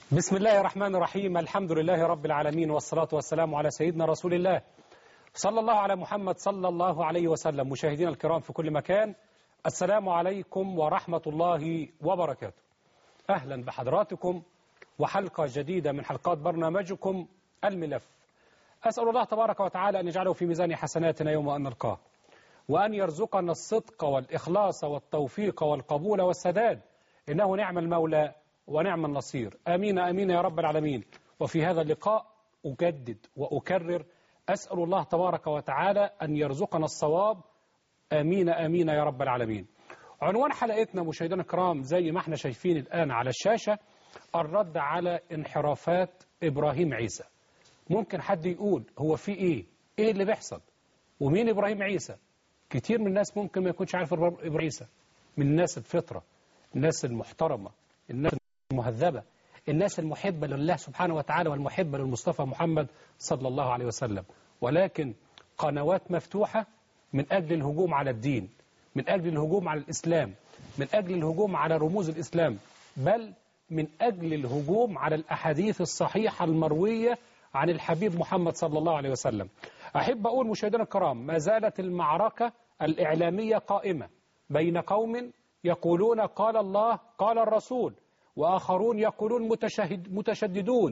بسم الله الرحمن الرحيم الحمد لله رب العالمين والصلاة والسلام على سيدنا رسول الله صلى الله على محمد صلى الله عليه وسلم مشاهدينا الكرام في كل مكان السلام عليكم ورحمة الله وبركاته أهلا بحضراتكم وحلقة جديدة من حلقات برنامجكم الملف أسأل الله تبارك وتعالى أن يجعله في ميزان حسناتنا يوم أن نلقاه وأن يرزقنا الصدق والإخلاص والتوفيق والقبول والسداد إنه نعم المولى ونعم النصير آمين آمين يا رب العالمين وفي هذا اللقاء أجدد وأكرر أسأل الله تبارك وتعالى أن يرزقنا الصواب آمين آمين يا رب العالمين عنوان حلقتنا مشاهدينا الكرام زي ما احنا شايفين الآن على الشاشة الرد على انحرافات إبراهيم عيسى ممكن حد يقول هو في إيه إيه اللي بيحصل ومين إبراهيم عيسى كتير من الناس ممكن ما يكونش عارف إبراهيم عيسى من الناس الفطرة الناس المحترمة الناس المهذبة الناس المحبة لله سبحانه وتعالى والمحبة للمصطفى محمد صلى الله عليه وسلم ولكن قنوات مفتوحة من أجل الهجوم على الدين من أجل الهجوم على الإسلام من أجل الهجوم على رموز الإسلام بل من أجل الهجوم على الأحاديث الصحيحة المروية عن الحبيب محمد صلى الله عليه وسلم أحب أقول مشاهدينا الكرام ما زالت المعركة الإعلامية قائمة بين قوم يقولون قال الله قال الرسول وآخرون يقولون متشهد متشددون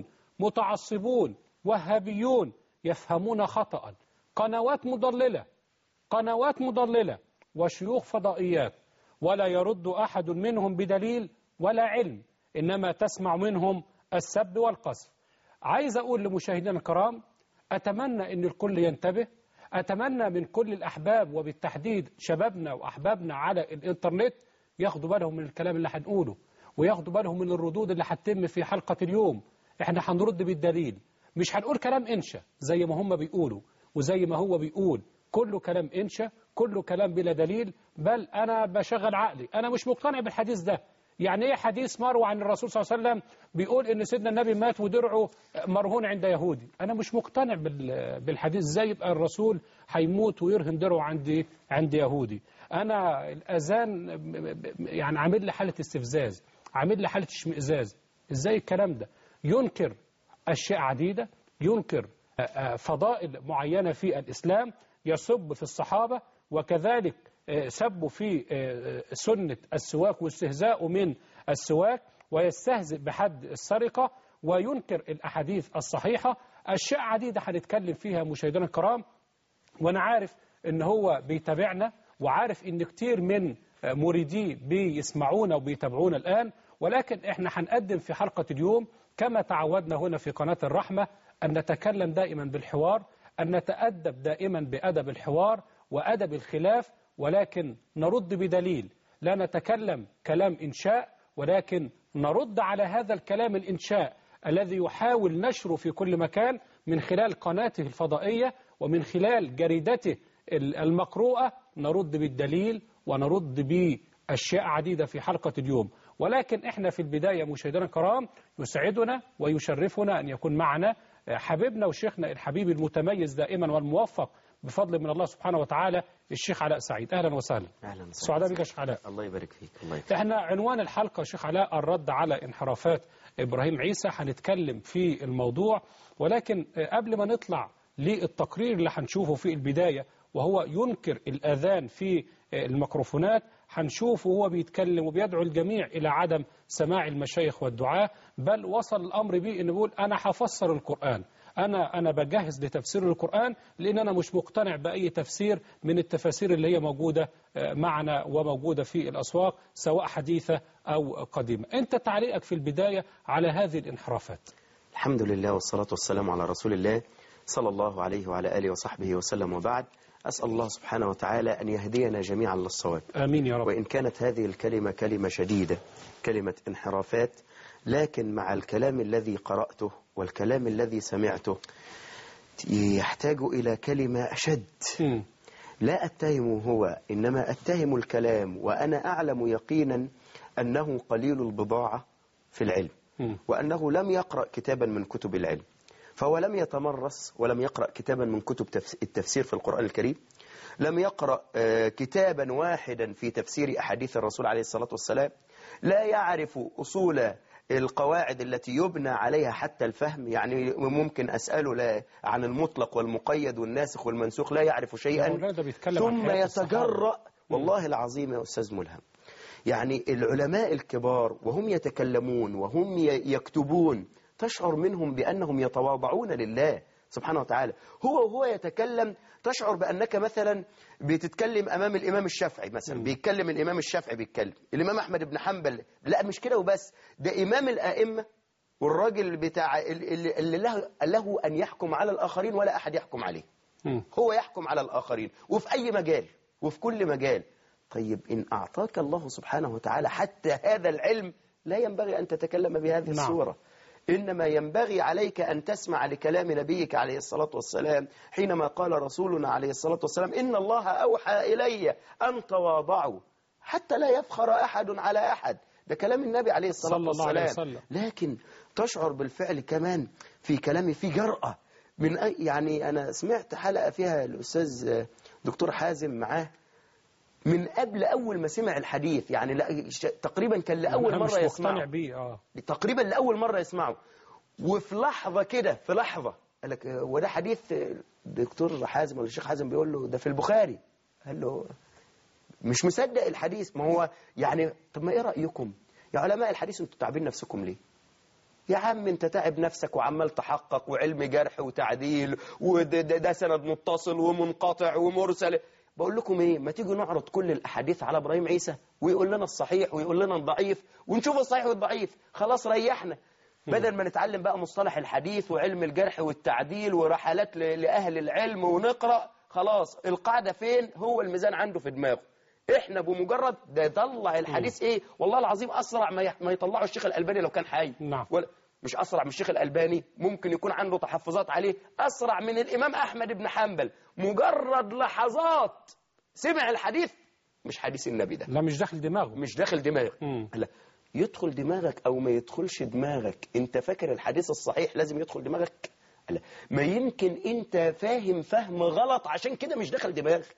متعصبون وهابيون يفهمون خطأ قنوات مضللة قنوات مضللة وشيوخ فضائيات ولا يرد أحد منهم بدليل ولا علم إنما تسمع منهم السب والقذف عايز أقول لمشاهدينا الكرام أتمنى أن الكل ينتبه أتمنى من كل الأحباب وبالتحديد شبابنا وأحبابنا على الإنترنت ياخدوا بالهم من الكلام اللي هنقوله وياخدوا بالهم من الردود اللي هتتم في حلقة اليوم احنا هنرد بالدليل مش هنقول كلام انشا زي ما هم بيقولوا وزي ما هو بيقول كله كلام انشا كله كلام بلا دليل بل انا بشغل عقلي انا مش مقتنع بالحديث ده يعني ايه حديث مروي عن الرسول صلى الله عليه وسلم بيقول ان سيدنا النبي مات ودرعه مرهون عند يهودي انا مش مقتنع بالحديث ازاي يبقى الرسول هيموت ويرهن درعه عند عند يهودي انا الاذان يعني عامل لي حاله استفزاز عامل لي حاله اشمئزاز ازاي الكلام ده ينكر اشياء عديده ينكر فضائل معينه في الاسلام يسب في الصحابه وكذلك سبوا في سنة السواك واستهزاء من السواك ويستهزئ بحد السرقة وينكر الأحاديث الصحيحة أشياء عديدة هنتكلم فيها مشاهدينا الكرام وأنا عارف إن هو بيتابعنا وعارف إن كتير من مريديه بيسمعونا وبيتابعونا الآن ولكن إحنا هنقدم في حلقة اليوم كما تعودنا هنا في قناة الرحمة أن نتكلم دائما بالحوار أن نتأدب دائما بأدب الحوار وأدب الخلاف ولكن نرد بدليل لا نتكلم كلام إنشاء ولكن نرد على هذا الكلام الإنشاء الذي يحاول نشره في كل مكان من خلال قناته الفضائية ومن خلال جريدته المقروءة نرد بالدليل ونرد بأشياء عديدة في حلقة اليوم ولكن احنا في البداية مشاهدينا الكرام يسعدنا ويشرفنا أن يكون معنا حبيبنا وشيخنا الحبيب المتميز دائما والموفق بفضل من الله سبحانه وتعالى الشيخ علاء سعيد اهلا وسهلا اهلا وسهلا سعداء بك يا شيخ علاء الله يبارك فيك الله يبارك احنا عنوان الحلقه يا شيخ علاء الرد على انحرافات ابراهيم عيسى هنتكلم في الموضوع ولكن قبل ما نطلع للتقرير اللي هنشوفه في البدايه وهو ينكر الاذان في الميكروفونات هنشوفه وهو بيتكلم وبيدعو الجميع الى عدم سماع المشايخ والدعاة بل وصل الامر بيه انه بيقول انا هفسر القران أنا أنا بجهز لتفسير القرآن لأن أنا مش مقتنع بأي تفسير من التفاسير اللي هي موجودة معنا وموجودة في الأسواق سواء حديثة أو قديمة أنت تعليقك في البداية على هذه الانحرافات الحمد لله والصلاة والسلام على رسول الله صلى الله عليه وعلى آله وصحبه وسلم وبعد أسأل الله سبحانه وتعالى أن يهدينا جميعا للصواب آمين يا رب وإن كانت هذه الكلمة كلمة شديدة كلمة انحرافات لكن مع الكلام الذي قرأته والكلام الذي سمعته يحتاج إلى كلمة أشد م. لا أتهم هو إنما أتهم الكلام وأنا أعلم يقينا أنه قليل البضاعة في العلم م. وأنه لم يقرأ كتابا من كتب العلم فهو لم يتمرس ولم يقرأ كتابا من كتب تفس- التفسير في القرآن الكريم لم يقرأ آه، كتابا واحدا في تفسير أحاديث الرسول عليه الصلاة والسلام لا يعرف أصول القواعد التي يبنى عليها حتى الفهم يعني ممكن أسأله لا عن المطلق والمقيد والناسخ والمنسوخ لا يعرف يا شيئا مولانا ده بيتكلم عن ثم حياة الصحابة. يتجرأ والله العظيم يا أستاذ ملهم يعني العلماء الكبار وهم يتكلمون وهم ي- يكتبون تشعر منهم بأنهم يتواضعون لله سبحانه وتعالى هو وهو يتكلم تشعر بأنك مثلا بتتكلم أمام الإمام الشافعي مثلا بيتكلم الإمام الشافعي بيتكلم الإمام أحمد بن حنبل لا مش كده وبس ده إمام الآئمة والراجل بتاع اللي اللي له, له أن يحكم على الآخرين ولا أحد يحكم عليه مم. هو يحكم على الآخرين وفي أي مجال وفي كل مجال طيب إن أعطاك الله سبحانه وتعالى حتى هذا العلم لا ينبغي أن تتكلم بهذه نعم. الصورة إنما ينبغي عليك أن تسمع لكلام نبيك عليه الصلاة والسلام حينما قال رسولنا عليه الصلاة والسلام إن الله أوحى إلي أن تواضعوا حتى لا يفخر أحد على أحد ده كلام النبي عليه الصلاة صلى الله عليه والسلام وسلم. لكن تشعر بالفعل كمان في كلامي في جرأة من أي يعني أنا سمعت حلقة فيها الأستاذ دكتور حازم معاه من قبل أول ما سمع الحديث يعني لا ش- تقريبا كان لأول أنا مش مرة مقتنع يسمعه بيه اه تقريبا لأول مرة يسمعه وفي لحظة كده في لحظة قال لك آه، وده حديث آه، دكتور حازم ولا الشيخ حازم بيقول له ده في البخاري قال له مش مصدق الحديث ما هو يعني طب ما ايه رأيكم يا علماء الحديث انتوا تعبين نفسكم ليه يا عم انت تعب نفسك وعمال تحقق وعلم جرح وتعديل وده ده ده سند متصل ومنقطع ومرسل بقول لكم ايه ما تيجوا نعرض كل الاحاديث على ابراهيم عيسى ويقول لنا الصحيح ويقول لنا الضعيف ونشوف الصحيح والضعيف خلاص ريحنا بدل ما نتعلم بقى مصطلح الحديث وعلم الجرح والتعديل ورحلات ل- لأهل العلم ونقرأ خلاص القاعدة فين هو الميزان عنده في دماغه احنا بمجرد ده يطلع الحديث ايه والله العظيم اسرع ما يح- ما يطلعه الشيخ الالباني لو كان حي نعم. ولا مش اسرع من الشيخ الالباني ممكن يكون عنده تحفظات عليه اسرع من الامام احمد بن حنبل مجرد لحظات سمع الحديث مش حديث النبي ده لا مش داخل دماغه مش داخل دماغك مم. لا يدخل دماغك او ما يدخلش دماغك انت فاكر الحديث الصحيح لازم يدخل دماغك لا ما يمكن انت فاهم فهم غلط عشان كده مش داخل دماغك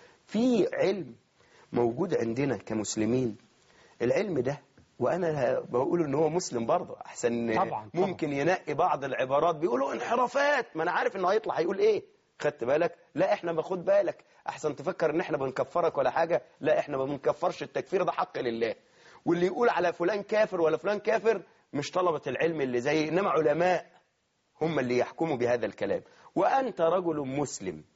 في علم موجود عندنا كمسلمين العلم ده وانا بقول ان هو مسلم برضه احسن طبعاً، طبعاً. ممكن ينقي بعض العبارات بيقولوا انحرافات ما انا عارف انه هيطلع هيقول ايه خدت بالك لا احنا باخد بالك احسن تفكر ان احنا بنكفرك ولا حاجه لا احنا ما بنكفرش التكفير ده حق لله واللي يقول على فلان كافر ولا فلان كافر مش طلبة العلم اللي زي انما علماء هم اللي يحكموا بهذا الكلام وانت رجل مسلم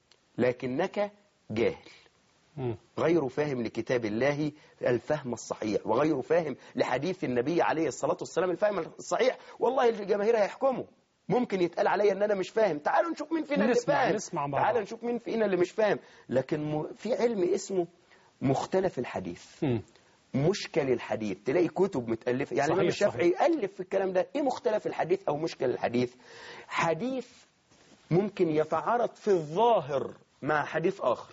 لكنك جاهل مم. غير فاهم لكتاب الله الفهم الصحيح وغير فاهم لحديث النبي عليه الصلاة والسلام الفهم الصحيح والله الجماهير هيحكموا ممكن يتقال عليا ان انا مش فاهم تعالوا نشوف مين فينا اللي نسمع- فاهم نسمع مع تعالوا بعض. نشوف مين فينا اللي مش فاهم لكن م... في علم اسمه مختلف الحديث مم. مشكل الحديث تلاقي كتب متألفة يعني الإمام صحيح، الشافعي ألف في الكلام ده إيه مختلف الحديث أو مشكل الحديث حديث ممكن يتعارض في الظاهر مع حديث آخر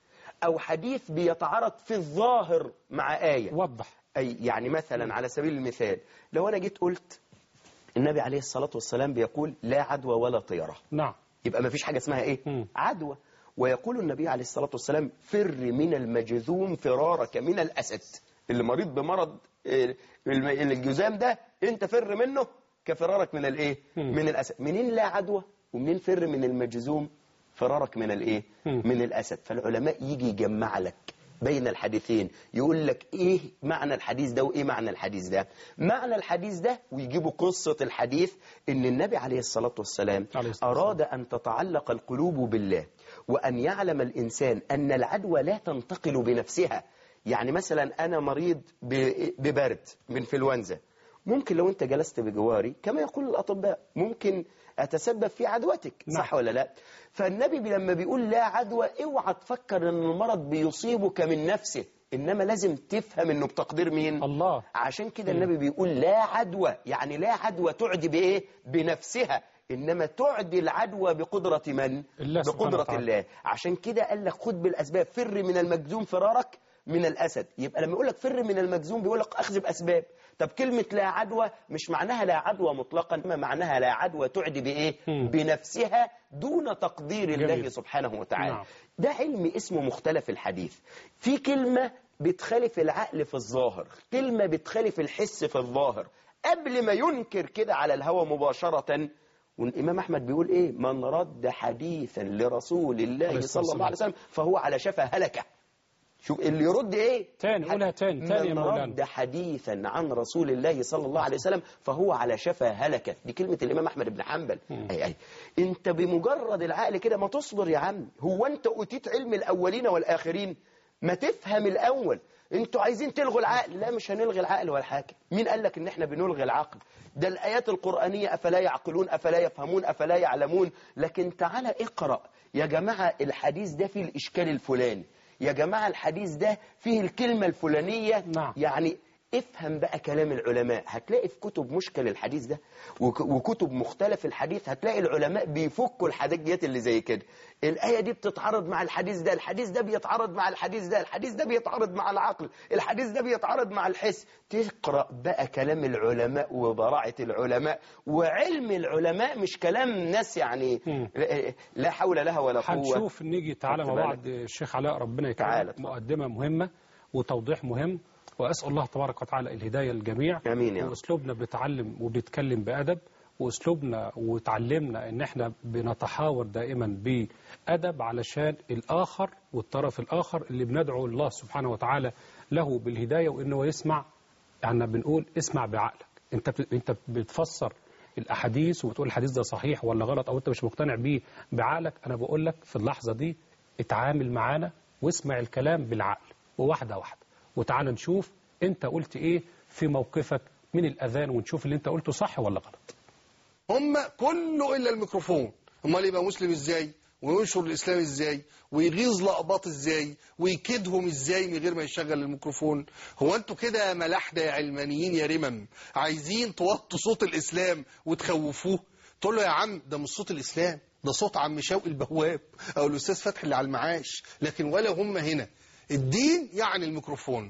أو حديث بيتعارض في الظاهر مع آية وضح أي يعني مثلا على سبيل المثال لو أنا جيت قلت النبي عليه الصلاة والسلام بيقول لا عدوى ولا طيرة نعم يبقى ما فيش حاجة اسمها ايه مم. عدوى ويقول النبي عليه الصلاة والسلام فر من المجذوم فرارك من الأسد اللي مريض بمرض آه، الم- الجذام ده انت فر منه كفرارك من الايه مم. من الأسد منين لا عدوى ومنين فر من المجذوم فرارك من الايه مم. من الأسد فالعلماء يجي يجمع لك بين الحديثين يقول لك ايه معنى الحديث ده وايه معنى الحديث ده معنى الحديث ده ويجيبوا قصة الحديث ان النبي عليه الصلاة والسلام عليه الصلاة أراد أن تتعلق القلوب بالله وأن يعلم الإنسان أن العدوى لا تنتقل بنفسها يعني مثلا أنا مريض ب- ببرد من فلونزا ممكن لو أنت جلست بجواري كما يقول الأطباء ممكن أتسبب في عدوتك نعم. صح ولا لا فالنبي لما بيقول لا عدوى اوعى تفكر أن المرض بيصيبك من نفسه إنما لازم تفهم أنه بتقدير مين الله عشان كده النبي بيقول لا عدوى يعني لا عدوى تعدي بإيه بنفسها إنما تعدي العدوى بقدرة من الله سبحانه بقدرة وتعالى. الله عشان كده قال لك خد بالأسباب فر من المجذوم فرارك من الأسد يبقى لما يقول لك فر من المجذوم بيقول لك أخذ بأسباب طب كلمة لا عدوى مش معناها لا عدوى مطلقا إنما معناها لا عدوى تعدي بإيه مم. بنفسها دون تقدير الله جميل. سبحانه وتعالى نعم. ده علم اسمه مختلف الحديث في كلمة بتخالف العقل في الظاهر كلمة بتخالف الحس في الظاهر قبل ما ينكر كده على الهوى مباشرة والإمام أحمد بيقول إيه من رد حديثا لرسول الله عليه الصلاة صلى الله عليه وسلم فهو على شفا هلكة شوف اللي يرد إيه تاني قولها تاني تاني يا من مولانا رد حديثا عن رسول الله صلى الله عليه وسلم فهو على شفا هلكة دي كلمة الإمام أحمد بن حنبل أي أي أنت بمجرد العقل كده ما تصبر يا عم هو أنت أوتيت علم الأولين والآخرين ما تفهم الأول انتوا عايزين تلغوا العقل لا مش هنلغي العقل ولا حاجة مين قال لك ان احنا بنلغي العقل ده الآيات القرآنية أفلا يعقلون أفلا يفهمون أفلا يعلمون لكن تعالى اقرأ يا جماعة الحديث ده فيه الإشكال الفلاني يا جماعة الحديث ده فيه الكلمة الفلانية نعم. يعني افهم بقى كلام العلماء هتلاقي في كتب مشكل الحديث ده وك- وكتب مختلف الحديث هتلاقي العلماء بيفكوا الحاجات اللي زي كده الآية دي بتتعارض مع الحديث ده الحديث ده بيتعارض مع الحديث ده الحديث ده بيتعارض مع العقل الحديث ده بيتعارض مع الحس تقرأ بقى كلام العلماء وبراعة العلماء وعلم العلماء مش كلام ناس يعني مم. لا- لا حول لها ولا قوة هنشوف نيجي تعالى مع خدت بعض الشيخ علاء ربنا تعالى يكرمك اتفضل. مقدمة مهمة وتوضيح مهم وأسأل الله تبارك وتعالى الهداية للجميع آمين يا رب. وأسلوبنا بنتعلم وبنتكلم بأدب وأسلوبنا وتعلمنا إن إحنا بنتحاور دائما بأدب علشان الآخر والطرف الآخر اللي بندعو الله سبحانه وتعالى له بالهداية وإنه يسمع يعني بنقول اسمع بعقلك أنت بت- أنت بتفسر الأحاديث وبتقول الحديث ده صحيح ولا غلط أو أنت مش مقتنع بيه بعقلك أنا بقول لك في اللحظة دي اتعامل معانا واسمع الكلام بالعقل وواحدة واحدة وتعال نشوف أنت قلت إيه في موقفك من الأذان ونشوف اللي أنت قلته صح ولا غلط هم كله الا الميكروفون امال يبقى مسلم ازاي وينشر الاسلام ازاي ويغيظ لقباط ازاي ويكيدهم ازاي من غير ما يشغل الميكروفون هو انتوا كده يا ملاحده يا علمانيين يا رمم عايزين توطوا صوت الاسلام وتخوفوه تقول له يا عم ده مش صوت الاسلام ده صوت عم شوقي البواب او الاستاذ فتحي اللي على المعاش لكن ولا هم هنا الدين يعني الميكروفون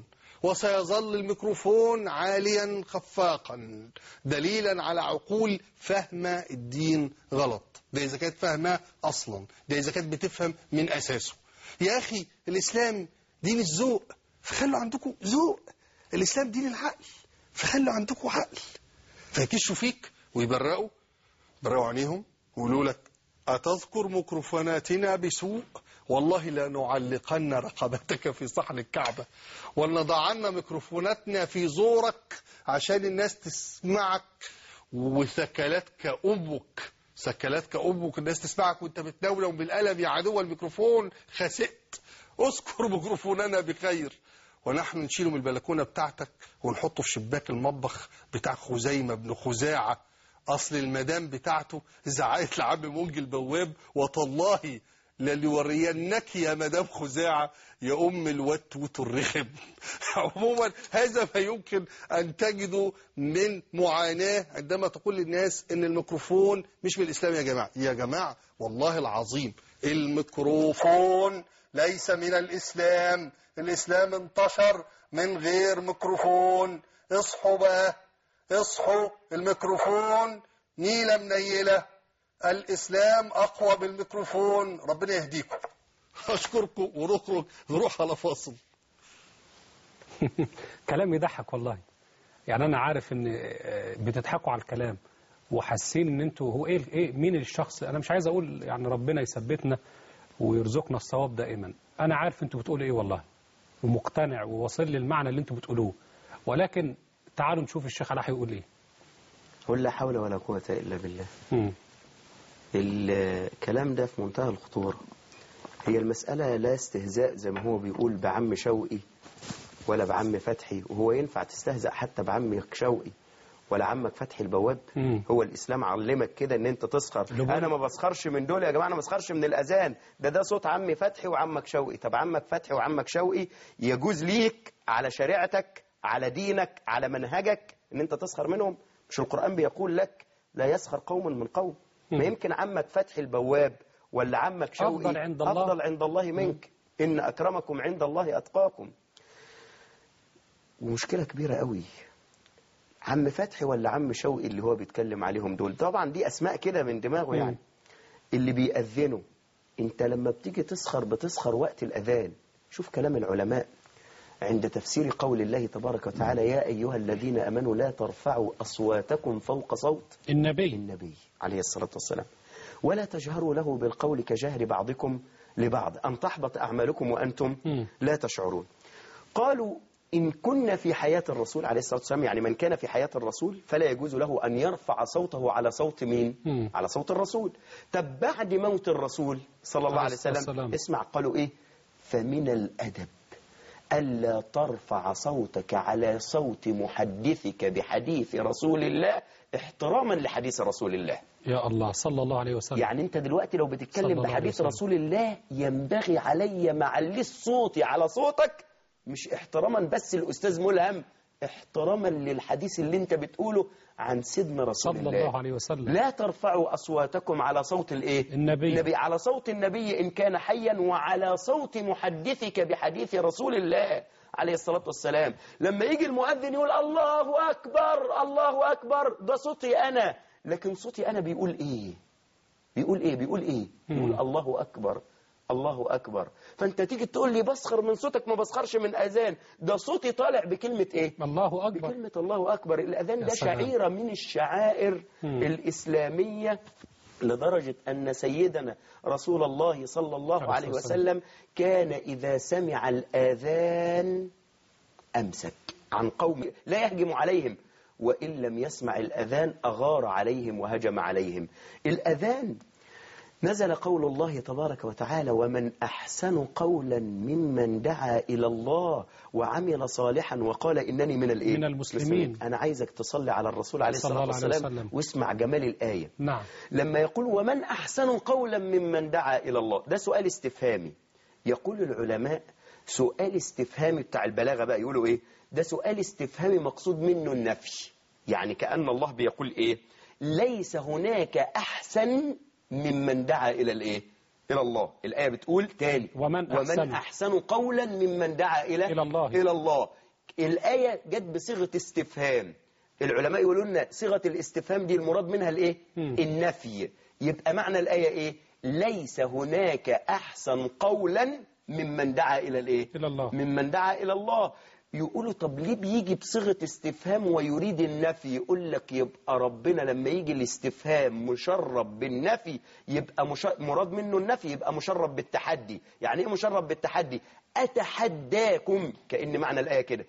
وسيظل الميكروفون عاليا خفاقا دليلا على عقول فاهمة الدين غلط ده إذا كانت فاهمة أصلا ده إذا كانت بتفهم من أساسه يا أخي الإسلام دين الذوق فخلوا عندكم ذوق الإسلام دين العقل فخلوا عندكم عقل فيكشوا فيك ويبرقوا برقوا عينيهم ويقولوا لك أتذكر ميكروفوناتنا بسوء والله لنعلقن رقبتك في صحن الكعبة ولنضعن ميكروفوناتنا في زورك عشان الناس تسمعك وثكلتك أمك ثكلتك أمك الناس تسمعك وانت بتنولم بالقلم يا عدو الميكروفون خسئت اذكر ميكروفوننا بخير ونحن نشيله من البلكونة بتاعتك ونحطه في شباك المطبخ بتاع خزيمة بن خزاعة أصل المدام بتاعته زعقت لعم منجي البواب وتالله للورينك يا مدام خزاعة يا أم الوتوت الرخم عموما هذا ما يمكن أن تجده من معاناة عندما تقول للناس أن الميكروفون مش من الإسلام يا جماعة يا جماعة والله العظيم الميكروفون ليس من الإسلام الإسلام انتشر من غير ميكروفون اصحوا بقى اصحوا الميكروفون نيلة منيلة الإسلام أقوى بالميكروفون ربنا يهديكم أشكركم ونخرج نروح على فاصل كلام يضحك والله يعني انا عارف ان آه، بتضحكوا على الكلام وحاسين ان انتوا هو ايه ايه مين الشخص انا مش عايز اقول يعني ربنا يثبتنا ويرزقنا الصواب دائما انا عارف انتوا بتقولوا ايه والله ومقتنع وواصل لي المعنى اللي انتوا بتقولوه ولكن تعالوا نشوف الشيخ علاء هيقول ايه قل لا حول ولا قوة إلا بالله مم. الكلام ده في منتهى الخطورة هي المسألة لا استهزاء زي ما هو بيقول بعم شوقي ولا بعم فتحي وهو ينفع تستهزأ حتى بعمك شوقي ولا عمك فتحي البواب مم. هو الإسلام علمك كده ان انت تسخر اللي بقول- انا ما بسخرش من دول يا جماعة انا ما بسخرش من الأذان ده ده صوت عمي فتحي وعمك شوقي طب عمك فتحي وعمك شوقي يجوز ليك على شريعتك على دينك على منهجك ان انت تسخر منهم مش القرآن بيقول لك لا يسخر قوم من قوم ما مم. يمكن عمك فتحي البواب ولا عمك شوقي أفضل عند الله. أفضل عند الله منك إن أكرمكم عند الله أتقاكم ومشكلة كبيرة قوي عم فتحي ولا عم شوقي اللي هو بيتكلم عليهم دول طبعا دي أسماء كده من دماغه يعني اللي بيأذنوا انت لما بتيجي تسخر بتسخر وقت الأذان شوف كلام العلماء عند تفسير قول الله تبارك وتعالى يا أيها الذين أمنوا لا ترفعوا أصواتكم فوق صوت النبي النبي عليه الصلاة والسلام ولا تجهروا له بالقول كجهر بعضكم لبعض أن تحبط أعمالكم وأنتم مم. لا تشعرون قالوا إن كنا في حياة الرسول عليه الصلاة والسلام يعني من كان في حياة الرسول فلا يجوز له أن يرفع صوته على صوت مين مم. على صوت الرسول طب بعد موت الرسول صلى الله عليه عليه الصلاة وسلم والسلام. اسمع قالوا إيه فمن الأدب ألا ترفع صوتك على صوت محدثك بحديث رسول الله احتراما لحديث رسول الله يا الله صلى الله عليه وسلم يعني انت دلوقتي لو صلى بتتكلم الله عليه بحديث وسلم. رسول الله ينبغي علي معلي صوتي على صوتك مش احتراما بس الاستاذ ملهم احتراما للحديث اللي انت بتقوله عن سيدنا رسول صلى الله الله عليه وسلم لا ترفعوا اصواتكم على صوت الايه النبي. النبي على صوت النبي ان كان حيا وعلى صوت محدثك بحديث رسول الله عليه الصلاة والسلام لما يجي المؤذن يقول الله أكبر الله أكبر ده صوتي أنا لكن صوتي أنا بيقول إيه بيقول ايه بيقول ايه بيقول مم. الله اكبر الله اكبر فانت تيجي تقول لي بسخر من صوتك ما بسخرش من اذان ده صوتي طالع بكلمه ايه الله أكبر بكلمه الله اكبر الاذان يا ده سلام. شعيره من الشعائر مم. الاسلاميه لدرجة أن سيدنا رسول الله صلى الله عليه عليه الصلاة وسلم كان إذا سمع الآذان أمسك عن قوم لا يهجم عليهم وإن لم يسمع الأذان أغار عليهم وهجم عليهم الأذان نزل قول الله تبارك وتعالى ومن أحسن قولا ممن دعا إلى الله وعمل صالحا وقال إنني من الإيه؟ من المسلمين. أنا عايزك تصلي على الرسول عليه صلى الصلاة الله عليه والسلام وسلم. واسمع جمال الآية نعم لما يقول ومن أحسن قولا ممن دعا إلى الله ده سؤال استفهامي يقول العلماء سؤال استفهامي بتاع البلاغة بقى يقولوا إيه ده سؤال استفهامي مقصود منه النفي يعني كأن الله بيقول إيه ليس هناك أحسن ممن دعا إلى الإيه إلى الله الآية بتقول تاني ومن ومن أحسن. أحسن قولا ممن دعا إلى إلى الله. إلى الله الآية جت بصيغة استفهام العلماء يقولوا لنا صيغة الاستفهام دي المراد منها الإيه مم. النفي يبقى معنى الآية إيه ليس هناك أحسن قولا ممن دعا إلى الإيه إلى الله. ممن دعا إلى الله يقولوا طب ليه بيجي بصيغة استفهام ويريد النفي يقول لك يبقى ربنا لما يجي الاستفهام مشرب بالنفي يبقى مش... مراد منه النفي يبقى مشرب بالتحدي يعني ايه مشرب بالتحدي أتحداكم كأن معنى الآية كده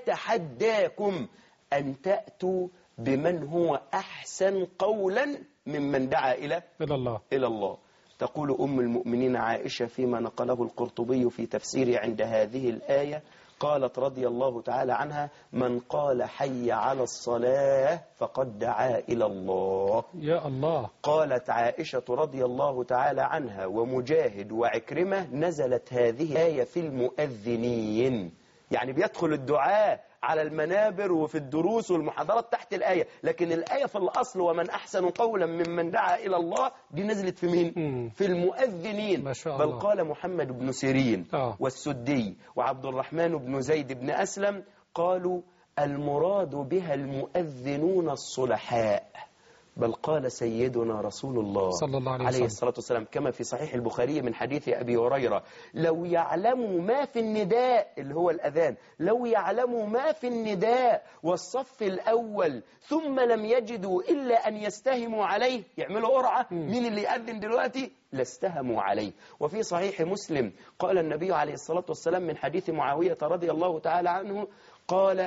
أتحداكم أن تأتوا بمن هو أحسن قولا ممن دعا إلى إلى الله إلى الله تقول أم المؤمنين عائشة فيما نقله القرطبي في تفسيره عند هذه الآية قالت رضي الله تعالى عنها من قال حي على الصلاة فقد دعا إلى الله يا الله قالت عائشة رضي الله تعالى عنها ومجاهد وعكرمة نزلت هذه الآية في المؤذنين يعني بيدخل الدعاء على المنابر وفي الدروس والمحاضرات تحت الآية لكن الآية في الأصل ومن أحسن قولا ممن دعا إلى الله دي نزلت في مين؟ مم. في المؤذنين ما شاء بل الله. قال محمد بن سيرين آه. والسدي وعبد الرحمن بن زيد بن أسلم قالوا المراد بها المؤذنون الصلحاء بل قال سيدنا رسول الله صلى الله عليه عليه وسلم. الصلاة والسلام كما في صحيح البخاري من حديث أبي هريرة لو يعلموا ما في النداء اللي هو الأذان لو يعلموا ما في النداء والصف الأول ثم لم يجدوا إلا أن يستهموا عليه يعملوا قرعة مين اللي يأذن دلوقتي لاستهموا عليه وفي صحيح مسلم قال النبي عليه الصلاة والسلام من حديث معاوية رضي الله تعالى عنه قال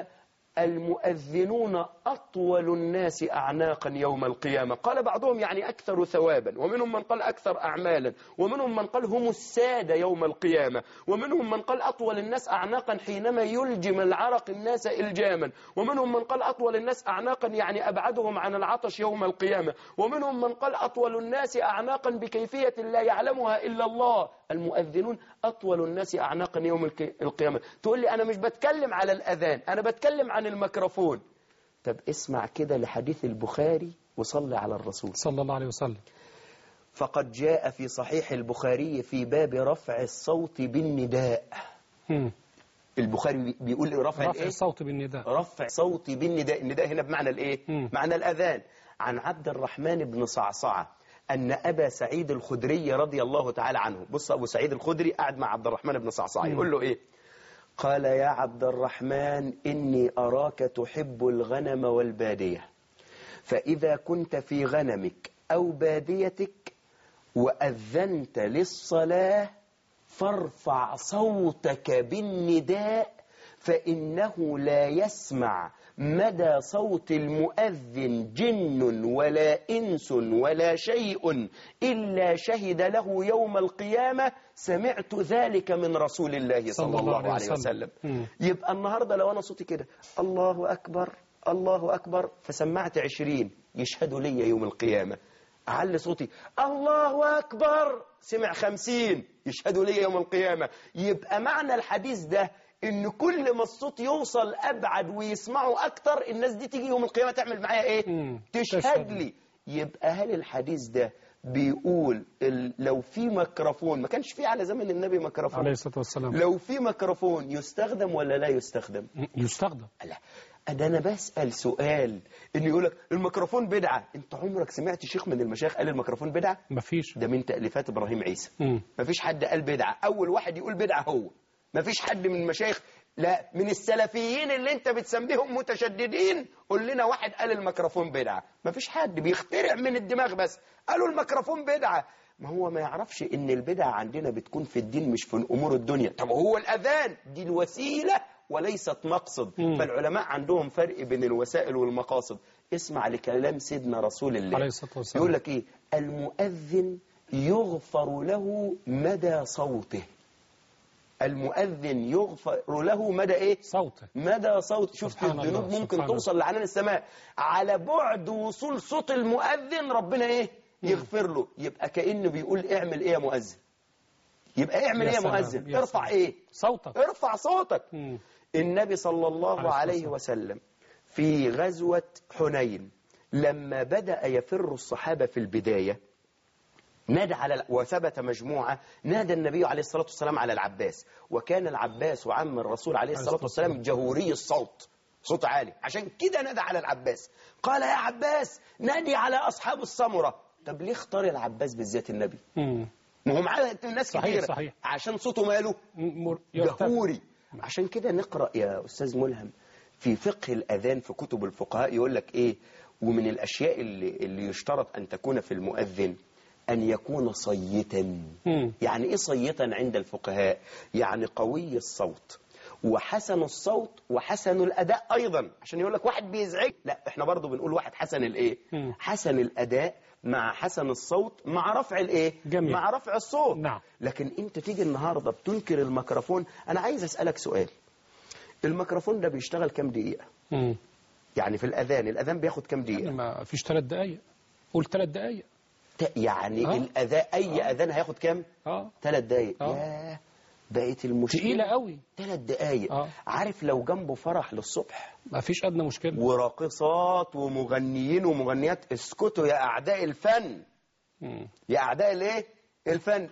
المؤذنون أطول الناس أعناقا يوم القيامة قال بعضهم يعني أكثر ثوابا ومنهم من قال أكثر أعمالا ومنهم من قال هم السادة يوم القيامة ومنهم من قال أطول الناس أعناقا حينما يلجم العرق الناس إلجاما ومنهم من قال أطول الناس أعناقا يعني أبعدهم عن العطش يوم القيامة ومنهم من قال أطول الناس أعناقا بكيفية لا يعلمها إلا الله المؤذنون أطول الناس أعناقا يوم الك- القيامة تقول لي أنا مش بتكلم على الأذان أنا بتكلم عن الميكروفون طب اسمع كده لحديث البخاري وصلي على الرسول صلى الله عليه وسلم فقد جاء في صحيح البخاري في باب رفع الصوت بالنداء مم. البخاري بي- بيقول إيه رفع رفع الإيه؟ الصوت بالنداء رفع صوتي بالنداء النداء هنا بمعنى الايه مم. معنى الاذان عن عبد الرحمن بن صعصعه ان ابا سعيد الخدري رضي الله تعالى عنه بص ابو سعيد الخدري قاعد مع عبد الرحمن بن صعصعه مم. يقول له ايه قال يا عبد الرحمن إني أراك تحب الغنم والبادية فإذا كنت في غنمك أو باديتك وأذنت للصلاة فارفع صوتك بالنداء فإنه لا يسمع مدى صوت المؤذن جن ولا إنس ولا شيء إلا شهد له يوم القيامة سمعت ذلك من رسول الله صلى الله عليه وسلم مم. يبقى النهاردة لو أنا صوتي كده الله أكبر الله أكبر فسمعت عشرين يشهدوا لي يوم القيامة أعلي صوتي الله أكبر سمع خمسين يشهدوا لي يوم القيامة يبقى معنى الحديث ده إن كل ما الصوت يوصل أبعد ويسمعوا أكتر الناس دي تيجي يوم القيامة تعمل معايا إيه مم. تشهد تشهد. لي يبقى هل الحديث ده بيقول ال- لو في ميكروفون ما كانش في على زمن النبي ميكروفون عليه الصلاة والسلام لو في ميكروفون يستخدم ولا لا يستخدم يستخدم لا ده انا بسال سؤال ان يقول لك الميكروفون بدعه انت عمرك سمعت شيخ من المشايخ قال الميكروفون بدعه مفيش ده من تاليفات ابراهيم عيسى مم. مفيش حد قال بدعه اول واحد يقول بدعه هو مفيش حد من المشايخ لا من السلفيين اللي انت بتسميهم متشددين قول لنا واحد قال الميكروفون بدعه مفيش حد بيخترع من الدماغ بس قالوا الميكروفون بدعه ما هو ما يعرفش ان البدعه عندنا بتكون في الدين مش في امور الدنيا طب هو الاذان دي الوسيله وليست مقصد مم. فالعلماء عندهم فرق بين الوسائل والمقاصد اسمع لكلام سيدنا رسول الله عليه الصلاة والسلام. يقول لك ايه المؤذن يغفر له مدى صوته المؤذن يغفر له مدى ايه صوته مدى صوت شفت سبحان الذنوب الله، ممكن سبحان توصل لعنان السماء على بعد وصول صوت المؤذن ربنا ايه يغفر له يبقى كأنه بيقول اعمل ايه يا مؤذن يبقى اعمل يا ايه يا سلام، مؤذن يا ارفع سلام. ايه صوتك ارفع صوتك مم. النبي صلى الله عليه عليه الصلاة وسلم في غزوة حنين لما بدأ يفر الصحابة في البداية نادى على وثبت مجموعة نادى النبي عليه الصلاة والسلام على العباس وكان العباس وعم الرسول عليه الصلاة والسلام جهوري الصوت صوت عالي عشان كده نادى على العباس قال يا عباس نادي على أصحاب السمرة طب ليه اختار العباس بالذات النبي مم. ما هو معاه ناس صحيح، كتير صحيح. عشان صوته ماله مر- يرتفع. جهوري عشان كده نقرأ يا أستاذ ملهم في فقه الأذان في كتب الفقهاء يقول لك إيه ومن الأشياء اللي, اللي يشترط أن تكون في المؤذن أن يكون صيتا مم. يعني إيه صيتا عند الفقهاء يعني قوي الصوت وحسن الصوت وحسن الأداء أيضا عشان يقول لك واحد بيزعج لا احنا برضو بنقول واحد حسن الإيه مم. حسن الأداء مع حسن الصوت مع رفع الإيه جميل. مع رفع الصوت نعم. لكن انت تيجي النهارده بتنكر الميكروفون انا عايز اسالك سؤال الميكروفون ده بيشتغل كام دقيقه مم. يعني في الاذان الاذان بياخد كام يعني دقيقه ما فيش ثلاث دقايق قول ثلاث دقايق ت- يعني آه. الاذان اي اذان هياخد كام اه ثلاث دقايق آه. ياه بقت المشكله تقيلة قوي ثلاث دقايق آه. عارف لو جنبه فرح للصبح ما فيش أدنى مشكلة وراقصات ومغنيين ومغنيات اسكتوا يا اعداء الفن مم. يا اعداء الايه الفن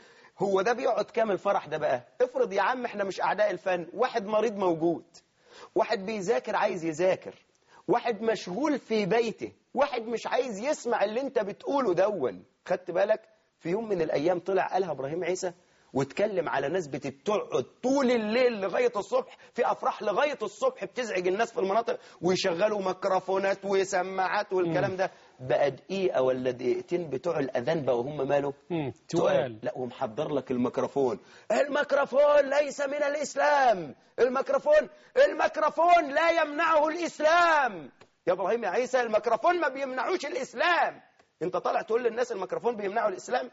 هو ده بيقعد كام الفرح ده بقى افرض يا عم احنا مش اعداء الفن واحد مريض موجود واحد بيذاكر عايز يذاكر واحد مشغول في بيته واحد مش عايز يسمع اللي انت بتقوله دون خدت بالك في يوم من الايام طلع قالها ابراهيم عيسى واتكلم على ناس بتقعد طول الليل لغاية الصبح في أفراح لغاية الصبح بتزعج الناس في المناطق ويشغلوا ميكروفونات وسماعات والكلام ده بقى دقيقة ولا دقيقتين بتوع الأذان بقوا هم ماله مم. تقال تقال لا ومحضر لك الميكروفون الميكروفون ليس من الإسلام الميكروفون الميكروفون لا يمنعه الإسلام يا إبراهيم يا عيسى الميكروفون ما بيمنعوش الإسلام أنت طالع تقول للناس الميكروفون بيمنعوا الإسلام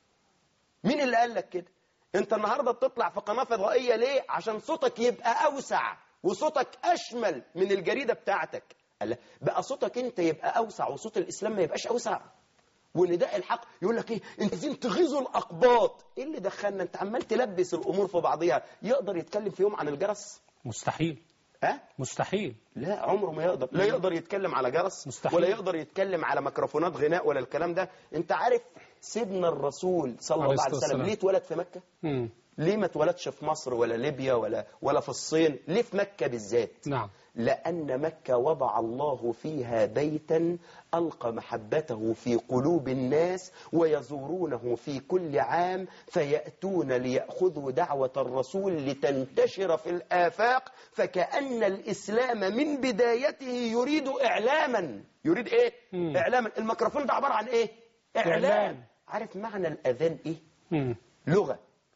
مين اللي قال لك كده انت النهاردة بتطلع في قناة فضائية ليه عشان صوتك يبقى أوسع وصوتك أشمل من الجريدة بتاعتك قال لا، بقى صوتك انت يبقى أوسع وصوت الإسلام ما يبقاش أوسع ونداء الحق يقول لك ايه انت عايزين تغيظوا الاقباط ايه اللي دخلنا انت عمال تلبس الامور في بعضيها يقدر يتكلم في يوم عن الجرس مستحيل ها مستحيل لا عمره ما يقدر لا يقدر يتكلم على جرس مستحيل. ولا يقدر يتكلم على ميكروفونات غناء ولا الكلام ده انت عارف سيدنا الرسول صلى عليه الله عليه الصلاة وسلم والسلام. ليه اتولد في مكة مم. ليه ما اتولدش في مصر ولا ليبيا ولا ولا في الصين ليه في مكة بالذات نعم لأن مكة وضع الله فيها بيتا ألقى محبته في قلوب الناس ويزورونه في كل عام فيأتون ليأخذوا دعوة الرسول لتنتشر في الآفاق فكأن الإسلام من بدايته يريد إعلاما يريد إيه؟ مم. إعلاما الميكروفون ده عبارة عن إيه؟ إعلام إعلام. عارف معنى الأذان إيه؟ مم. لغة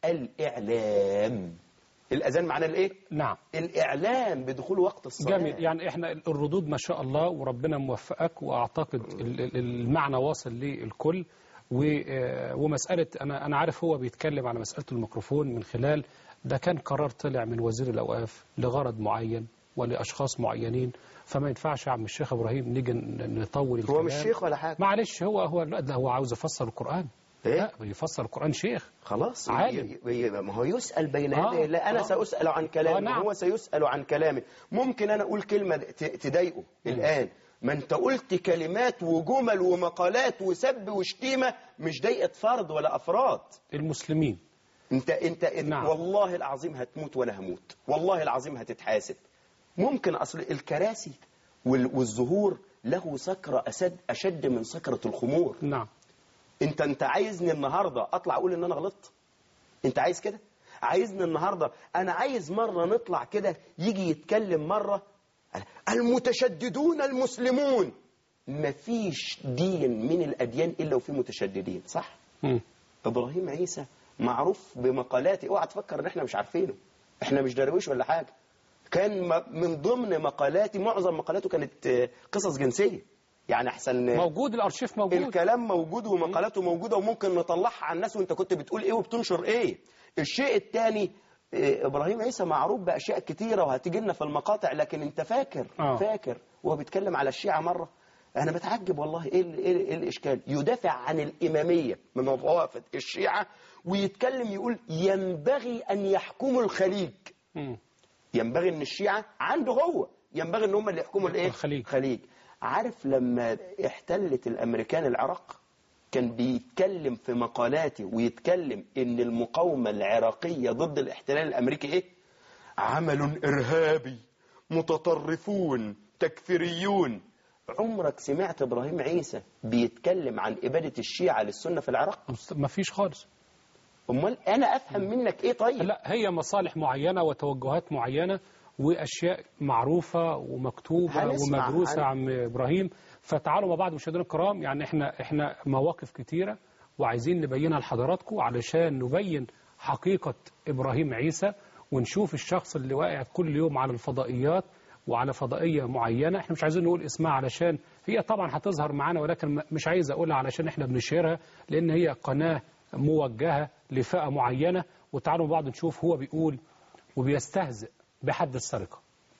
الإعلام الأذان معناه الإيه؟ نعم الإعلام بدخول وقت الصلاة جميل يعني احنا الردود ما شاء الله وربنا موفقك واعتقد ال- ال- المعنى واصل للكل و- آه، ومسألة أنا أنا عارف هو بيتكلم على مسألة الميكروفون من خلال ده كان قرار طلع من وزير الأوقاف لغرض معين ولأشخاص معينين فما ينفعش يا عم الشيخ إبراهيم نيجي ن- نطول الكلام هو مش شيخ ولا حاجة معلش هو هو لا ده هو عاوز يفسر القرآن إيه؟ لا بيفسر القرآن شيخ خلاص عالم. ي- ي- ما هو يسأل بين آه، يديه لا أنا آه. سأسأل عن كلامي آه، نعم. وهو سيسأل عن كلامي ممكن أنا أقول كلمة ت- تضايقه الآن ما أنت قلت كلمات وجمل ومقالات وسب وشتيمة مش ضايقة فرد ولا أفراد المسلمين انت انت نعم. نعم. والله العظيم هتموت وانا هموت والله العظيم هتتحاسب ممكن اصل الكراسي وال- والزهور له سكرة أسد أشد من سكرة الخمور نعم انت انت عايزني النهارده اطلع اقول ان انا غلطت انت عايز كده عايزني النهارده انا عايز مره نطلع كده يجي يتكلم مره المتشددون المسلمون مفيش دين من الاديان الا وفيه متشددين صح مم. ابراهيم عيسى معروف بمقالاته اوعى تفكر ان احنا مش عارفينه احنا مش درويش ولا حاجه كان م- من ضمن مقالاته معظم مقالاته كانت آه، قصص جنسيه يعني احسن موجود الأرشيف موجود الكلام موجود ومقالاته موجودة وممكن نطلعها على الناس وانت كنت بتقول ايه وبتنشر ايه الشيء الثاني ابراهيم عيسى معروف باشياء كتيره وهتيجي لنا في المقاطع لكن انت فاكر آه. فاكر وهو بيتكلم على الشيعه مره انا بتعجب والله ايه ال- ايه, ال- إيه الاشكال يدافع عن الاماميه من موافقه الشيعه ويتكلم يقول ينبغي ان يحكموا الخليج مم. ينبغي ان الشيعة عنده هو ينبغي ان هم اللي يحكموا الايه الخليج. الخليج عارف لما احتلت الامريكان العراق كان بيتكلم في مقالاته ويتكلم ان المقاومة العراقية ضد الاحتلال الامريكي ايه عمل ارهابي متطرفون تكفيريون عمرك سمعت ابراهيم عيسى بيتكلم عن ابادة الشيعة للسنة في العراق ما فيش خالص امال انا افهم منك ايه طيب لا هي مصالح معينة وتوجهات معينة وأشياء معروفة ومكتوبة هنسمع ومدروسة عن- عم إبراهيم فتعالوا مع بعض مشاهدينا الكرام يعني إحنا إحنا مواقف كتيرة وعايزين نبينها لحضراتكم علشان نبين حقيقة إبراهيم عيسى ونشوف الشخص اللي واقع كل يوم على الفضائيات وعلى فضائية معينة احنا مش عايزين نقول اسمها علشان هي طبعا هتظهر معانا ولكن م- مش عايز اقولها علشان احنا بنشيرها لان هي قناة موجهة لفئة معينة وتعالوا مع بعض نشوف هو بيقول وبيستهزئ بحد السرقة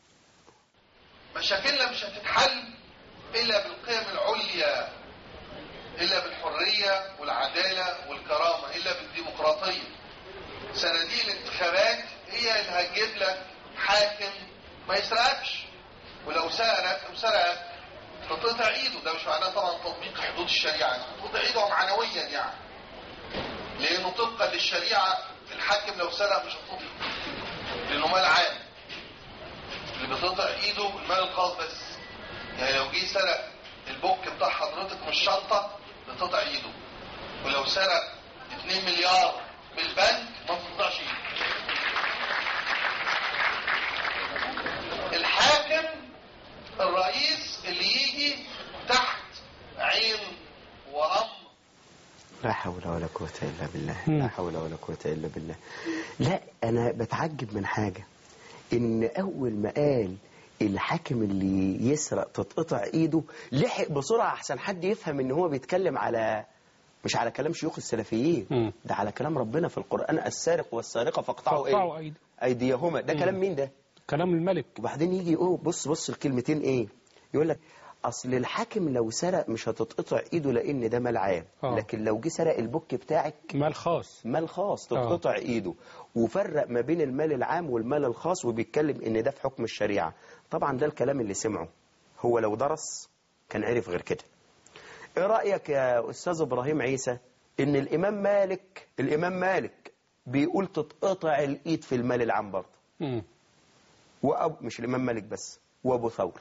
مشاكلنا مش هتتحل إلا بالقيم العليا إلا بالحرية والعدالة والكرامة إلا بالديمقراطية صناديق الانتخابات هي اللي هتجيب لك حاكم ما يسرقكش ولو سرقك وسرقك تقطع ايده ده مش معناه طبعا تطبيق حدود الشريعه تقطع ايده معنويا يعني لانه طبقا للشريعه الحاكم لو سرق مش هتطبق لانه مال عام اللي بتقطع ايده المال الخاص بس يعني لو جه سرق البوك بتاع حضرتك من الشنطه بتقطع ايده ولو سرق 2 مليار من البنك ما بتقطعش ايده الحاكم الرئيس اللي يجي تحت عين وامر لا حول ولا قوة إلا بالله مم. لا حول ولا قوة إلا بالله لا أنا بتعجب من حاجة إن أول ما قال الحاكم اللي يسرق تتقطع إيده لحق بسرعة أحسن حد يفهم إن هو بيتكلم على مش على كلام شيوخ السلفيين مم. ده على كلام ربنا في القرآن السارق والسارقة فاقطعوا فاقطعوا إيه أيدي أيديهما ده مم. كلام مين ده كلام الملك وبعدين يجي يقول بص بص الكلمتين ايه يقول لك اصل الحاكم لو سرق مش هتتقطع ايده لان ده مال عام آه. لكن لو جه سرق البوك بتاعك مال خاص مال خاص تتقطع ايده وفرق ما بين المال العام والمال الخاص وبيتكلم ان ده في حكم الشريعه طبعا ده الكلام اللي سمعه هو لو درس كان عرف غير كده ايه رايك يا استاذ ابراهيم عيسى ان الامام مالك الامام مالك بيقول تتقطع الايد في المال العام برضه مم. وأب مش الإمام مالك بس وأبو ثور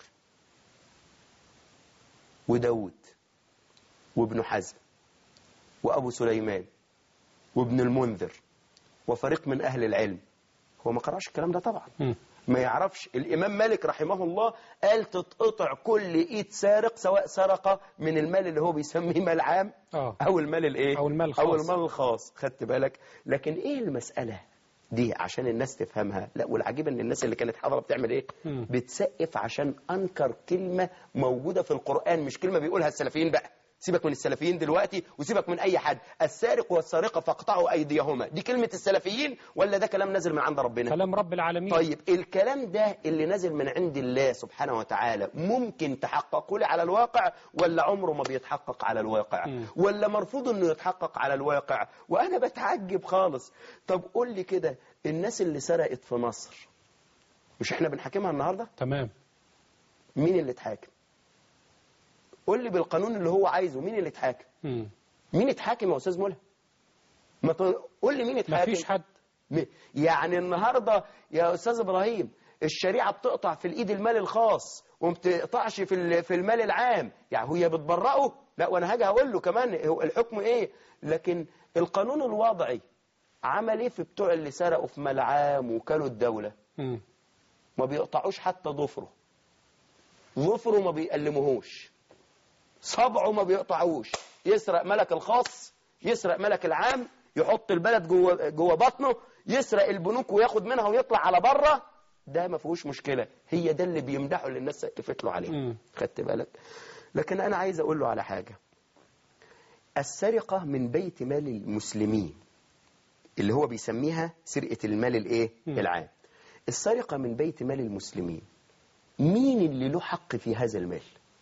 وداود وابن حزم وأبو سليمان وابن المنذر وفريق من أهل العلم هو ما قرأش الكلام ده طبعا مم. ما يعرفش الإمام مالك رحمه الله قال تتقطع كل إيد سارق سواء سرق من المال اللي هو بيسميه مال عام آه. أو المال الإيه أو المال أو الخاص. المال الخاص خدت بالك لكن إيه المسألة دي عشان الناس تفهمها لا والعجيب ان الناس اللي كانت حاضره بتعمل ايه مم. بتسقف عشان انكر كلمه موجوده في القران مش كلمه بيقولها السلفيين بقى سيبك من السلفيين دلوقتي وسيبك من اي حد السارق والسارقه فاقطعوا ايديهما دي كلمه السلفيين ولا ده كلام نازل من عند ربنا كلام رب العالمين طيب الكلام ده اللي نازل من عند الله سبحانه وتعالى ممكن تحققه لي على الواقع ولا عمره ما بيتحقق على الواقع مم. ولا مرفوض انه يتحقق على الواقع وانا بتعجب خالص طب قول لي كده الناس اللي سرقت في مصر مش احنا بنحاكمها النهارده تمام مين اللي اتحاكم قول لي بالقانون اللي هو عايزه مين اللي اتحاكم مم. مين اتحاكم يا استاذ ملهم ما ت- قول لي مين ما اتحاكم فيش حد م- يعني النهارده يا استاذ ابراهيم الشريعه بتقطع في الايد المال الخاص وما بتقطعش في ال- في المال العام يعني هي بتبرئه لا وانا هاجي هقول له كمان هو الحكم ايه لكن القانون الوضعي عمل ايه في بتوع اللي سرقوا في مال عام وكلوا الدوله مم. ما بيقطعوش حتى ضفره ضفره ما بيقلموهوش صبعه ما بيقطعوش يسرق ملك الخاص يسرق ملك العام يحط البلد جوه جوه بطنه يسرق البنوك وياخد منها ويطلع على بره ده ما فيهوش مشكله هي ده اللي بيمدحه اللي الناس سقفت له عليه مم. خدت بالك لكن انا عايز اقول له على حاجه السرقه من بيت مال المسلمين اللي هو بيسميها سرقه المال الايه مم. العام السرقه من بيت مال المسلمين مين اللي له حق في هذا المال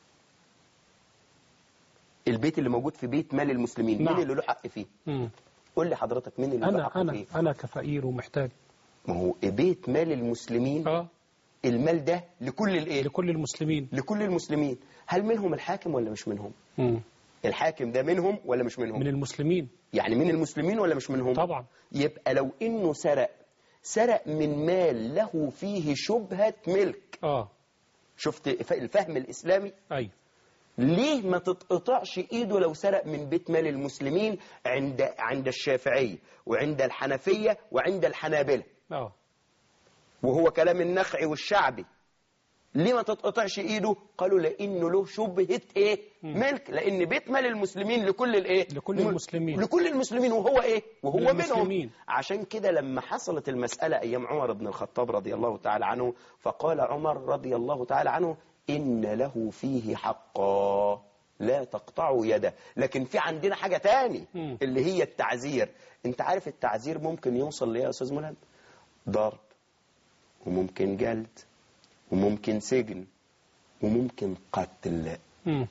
البيت اللي موجود في بيت مال المسلمين نعم. مين اللي له حق فيه مم. قول لي حضرتك مين اللي له انا حق انا فيه انا كفقير ومحتاج ما هو بيت مال المسلمين اه المال ده لكل الايه لكل المسلمين لكل المسلمين هل منهم الحاكم ولا مش منهم مم. الحاكم ده منهم ولا مش منهم من المسلمين يعني من المسلمين ولا مش منهم طبعا يبقى لو انه سرق سرق من مال له فيه شبهة ملك اه شفت ف- الفهم الإسلامي ايوه ليه ما تتقطعش ايده لو سرق من بيت مال المسلمين عند عند الشافعية وعند الحنفية وعند الحنابلة اه وهو كلام النخعي والشعبي ليه ما تتقطعش ايده قالوا لانه له شبهة ايه ملك لان بيت مال المسلمين لكل الايه لكل م- المسلمين. لكل المسلمين وهو ايه وهو منهم للمسلمين. عشان كده لما حصلت المسألة ايام عمر بن الخطاب رضي الله تعالى عنه فقال عمر رضي الله تعالى عنه ان له فيه حقا لا تقطعوا يده لكن في عندنا حاجة تاني مم. اللي هي التعزير انت عارف التعزير ممكن يوصل ليه يا استاذ ملهم ضرب وممكن جلد وممكن سجن وممكن قتل مم.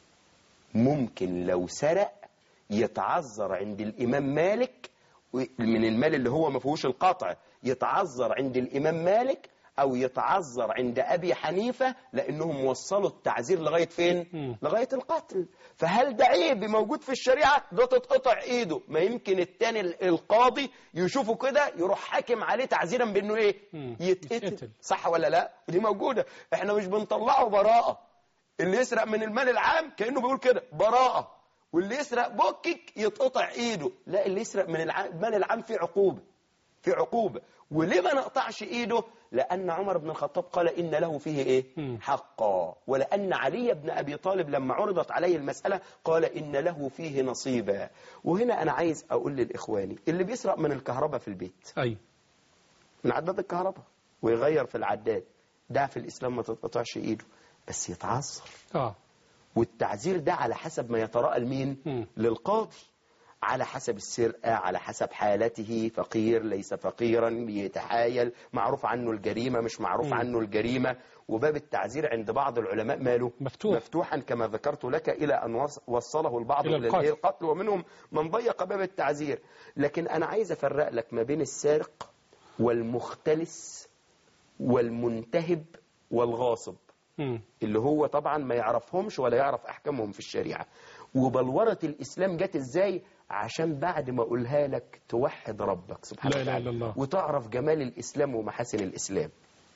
ممكن لو سرق يتعذر عند الإمام مالك و- من المال اللي هو ما فيهوش القطع يتعذر عند الإمام مالك أو يتعذر عند أبي حنيفة لأنهم وصلوا التعزير لغاية فين؟ مم. لغاية القتل فهل ده عيب موجود في الشريعة؟ ده تتقطع إيده ما يمكن التاني ال- القاضي يشوفه كده يروح حاكم عليه تعزيرا بأنه إيه؟ مم. يتقتل يتقتل. صح ولا لا؟ ودي موجودة احنا مش بنطلعه براءة اللي يسرق من المال العام كأنه بيقول كده براءة واللي يسرق بوكك يتقطع ايده لا اللي يسرق من الع- المال العام في عقوبة في عقوبة وليه ما نقطعش ايده لأن عمر بن الخطاب قال إن له فيه إيه مم. حقا ولأن علي بن أبي طالب لما عرضت عليه المسألة قال إن له فيه نصيبا وهنا أنا عايز أقول للإخواني اللي بيسرق من الكهرباء في البيت ايوه من عداد الكهرباء ويغير في العداد ده في الإسلام ما تتقطعش إيده بس يتعذر اه والتعزير ده على حسب ما يتراءى لمين مم. للقاضي على حسب السرقة على حسب حالته فقير ليس فقيرا بيتحايل معروف عنه الجريمة مش معروف مم. عنه الجريمة وباب التعزير عند بعض العلماء ماله مفتوح. مفتوحا كما ذكرت لك إلى أن وص- وصله البعض إلى إلى القتل. الإيه؟ القتل ومنهم من ضيق باب التعزير لكن أنا عايز أفرق لك ما بين السارق والمختلس والمنتهب والغاصب مم. اللي هو طبعا ما يعرفهمش ولا يعرف احكامهم في الشريعه وبلوره الاسلام جت ازاي عشان بعد ما اقولها لك توحد ربك سبحانه لا إله وتعالى إلا الله. وتعرف جمال الاسلام ومحاسن الاسلام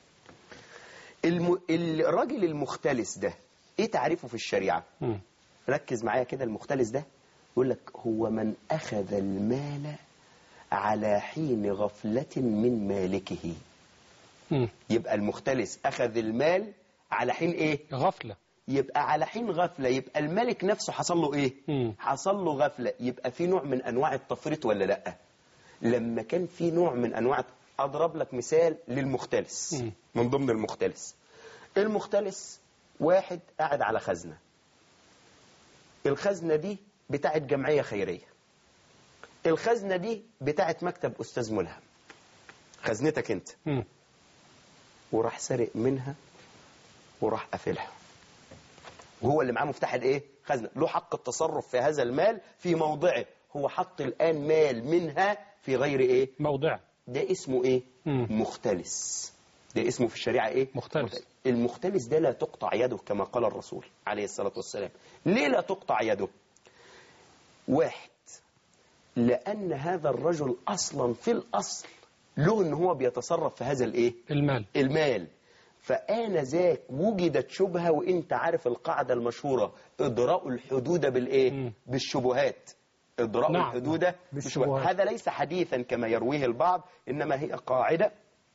الم... الراجل المختلس ده ايه تعريفه في الشريعه مم. ركز معايا كده المختلس ده يقول لك هو من أخذ المال على حين غفلة من مالكه مم. يبقى المختلس أخذ المال على حين إيه غفلة يبقى على حين غفلة يبقى الملك نفسه حصل له إيه مم. حصل له غفلة يبقى في نوع من أنواع التفريط ولا لأ لما كان في نوع من أنواع أضرب لك مثال للمختلس مم. من ضمن المختلس المختلس واحد قاعد على خزنة الخزنة دي بتاعت جمعية خيرية الخزنة دي بتاعت مكتب أستاذ ملهم خزنتك أنت مم. وراح سرق منها وراح قافلها وهو اللي معاه مفتاح الايه خزنه له حق التصرف في هذا المال في موضعه هو حط الان مال منها في غير ايه موضع ده اسمه ايه مم. مختلس ده اسمه في الشريعه ايه مختلس. المختلس ده لا تقطع يده كما قال الرسول عليه الصلاه والسلام ليه لا تقطع يده واحد لان هذا الرجل اصلا في الاصل له ان هو بيتصرف في هذا الايه المال المال فآن ذاك وجدت شبهة وانت عارف القاعدة المشهورة اضراء الحدود بالايه مم. بالشبهات اضراء نعم. الحدود بالشبهات. بالشبهات هذا ليس حديثا كما يرويه البعض إنما هي قاعدة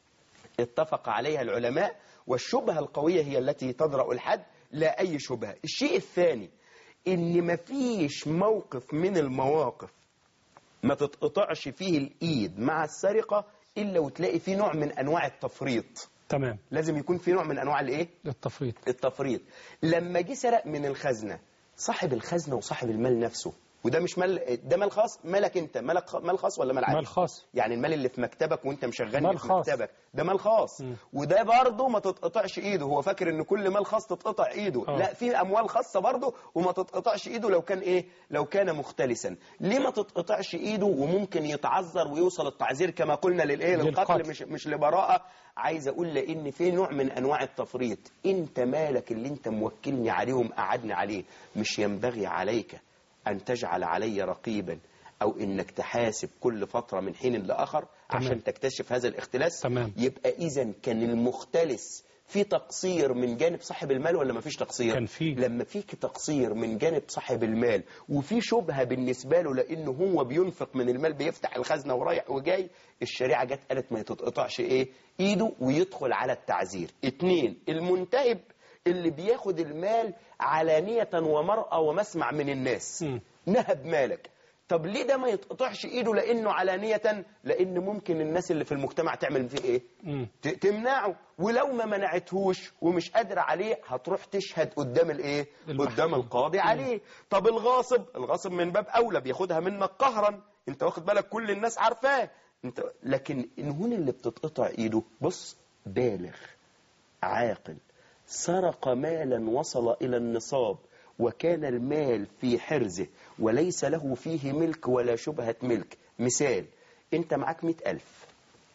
اتفق عليها العلماء والشبهة القوية هي التي تضرأ الحد لا أي شبهة الشيء الثاني إن مفيش موقف من المواقف ما تتقطعش فيه الإيد مع السرقة إلا وتلاقي فيه نوع من أنواع التفريط تمام لازم يكون في نوع من أنواع الإيه التفريط التفريط لما جه سرق من الخزنة صاحب الخزنة وصاحب المال نفسه وده مش مال ده مال خاص مالك انت مالك خ- مال خاص ولا مال عام مال خاص يعني المال اللي في مكتبك وانت مشغلني مال في خاص. مكتبك ده مال خاص مم. وده برضه ما تتقطعش ايده هو فاكر ان كل مال خاص تتقطع ايده آه. لا في اموال خاصه برضه وما تتقطعش ايده لو كان ايه لو كان مختلسا ليه ما تتقطعش ايده وممكن يتعذر ويوصل التعذير كما قلنا للايه للقتل للقتل. مش مش لبراءه عايز اقول لان في نوع من انواع التفريط انت مالك اللي انت موكلني عليهم قعدني عليه مش ينبغي عليك ان تجعل علي رقيبا او انك تحاسب كل فتره من حين لاخر تمام. عشان تكتشف هذا الاختلاس تمام. يبقى اذا كان المختلس في تقصير من جانب صاحب المال ولا ما فيش تقصير كان فيه. لما فيك تقصير من جانب صاحب المال وفي شبهة بالنسبة له لأنه هو بينفق من المال بيفتح الخزنة ورايح وجاي الشريعة جت قالت ما تتقطعش إيه إيده ويدخل على التعزير اتنين المنتهب اللي بياخد المال علانية ومرأة ومسمع من الناس مم. نهب مالك طب ليه ده ما يتقطعش ايده لانه علانية لان ممكن الناس اللي في المجتمع تعمل فيه ايه مم. ت- تمنعه ولو ما منعتهوش ومش قادرة عليه هتروح تشهد قدام الايه المحكمة. قدام القاضي عليه طب الغاصب الغاصب من باب اولى بياخدها منك قهرا انت واخد بالك كل الناس عارفاه انت لكن الهون اللي بتتقطع ايده بص بالغ عاقل سرق مالا وصل إلى النصاب وكان المال في حرزه وليس له فيه ملك ولا شبهة ملك مثال انت معاك مئة ألف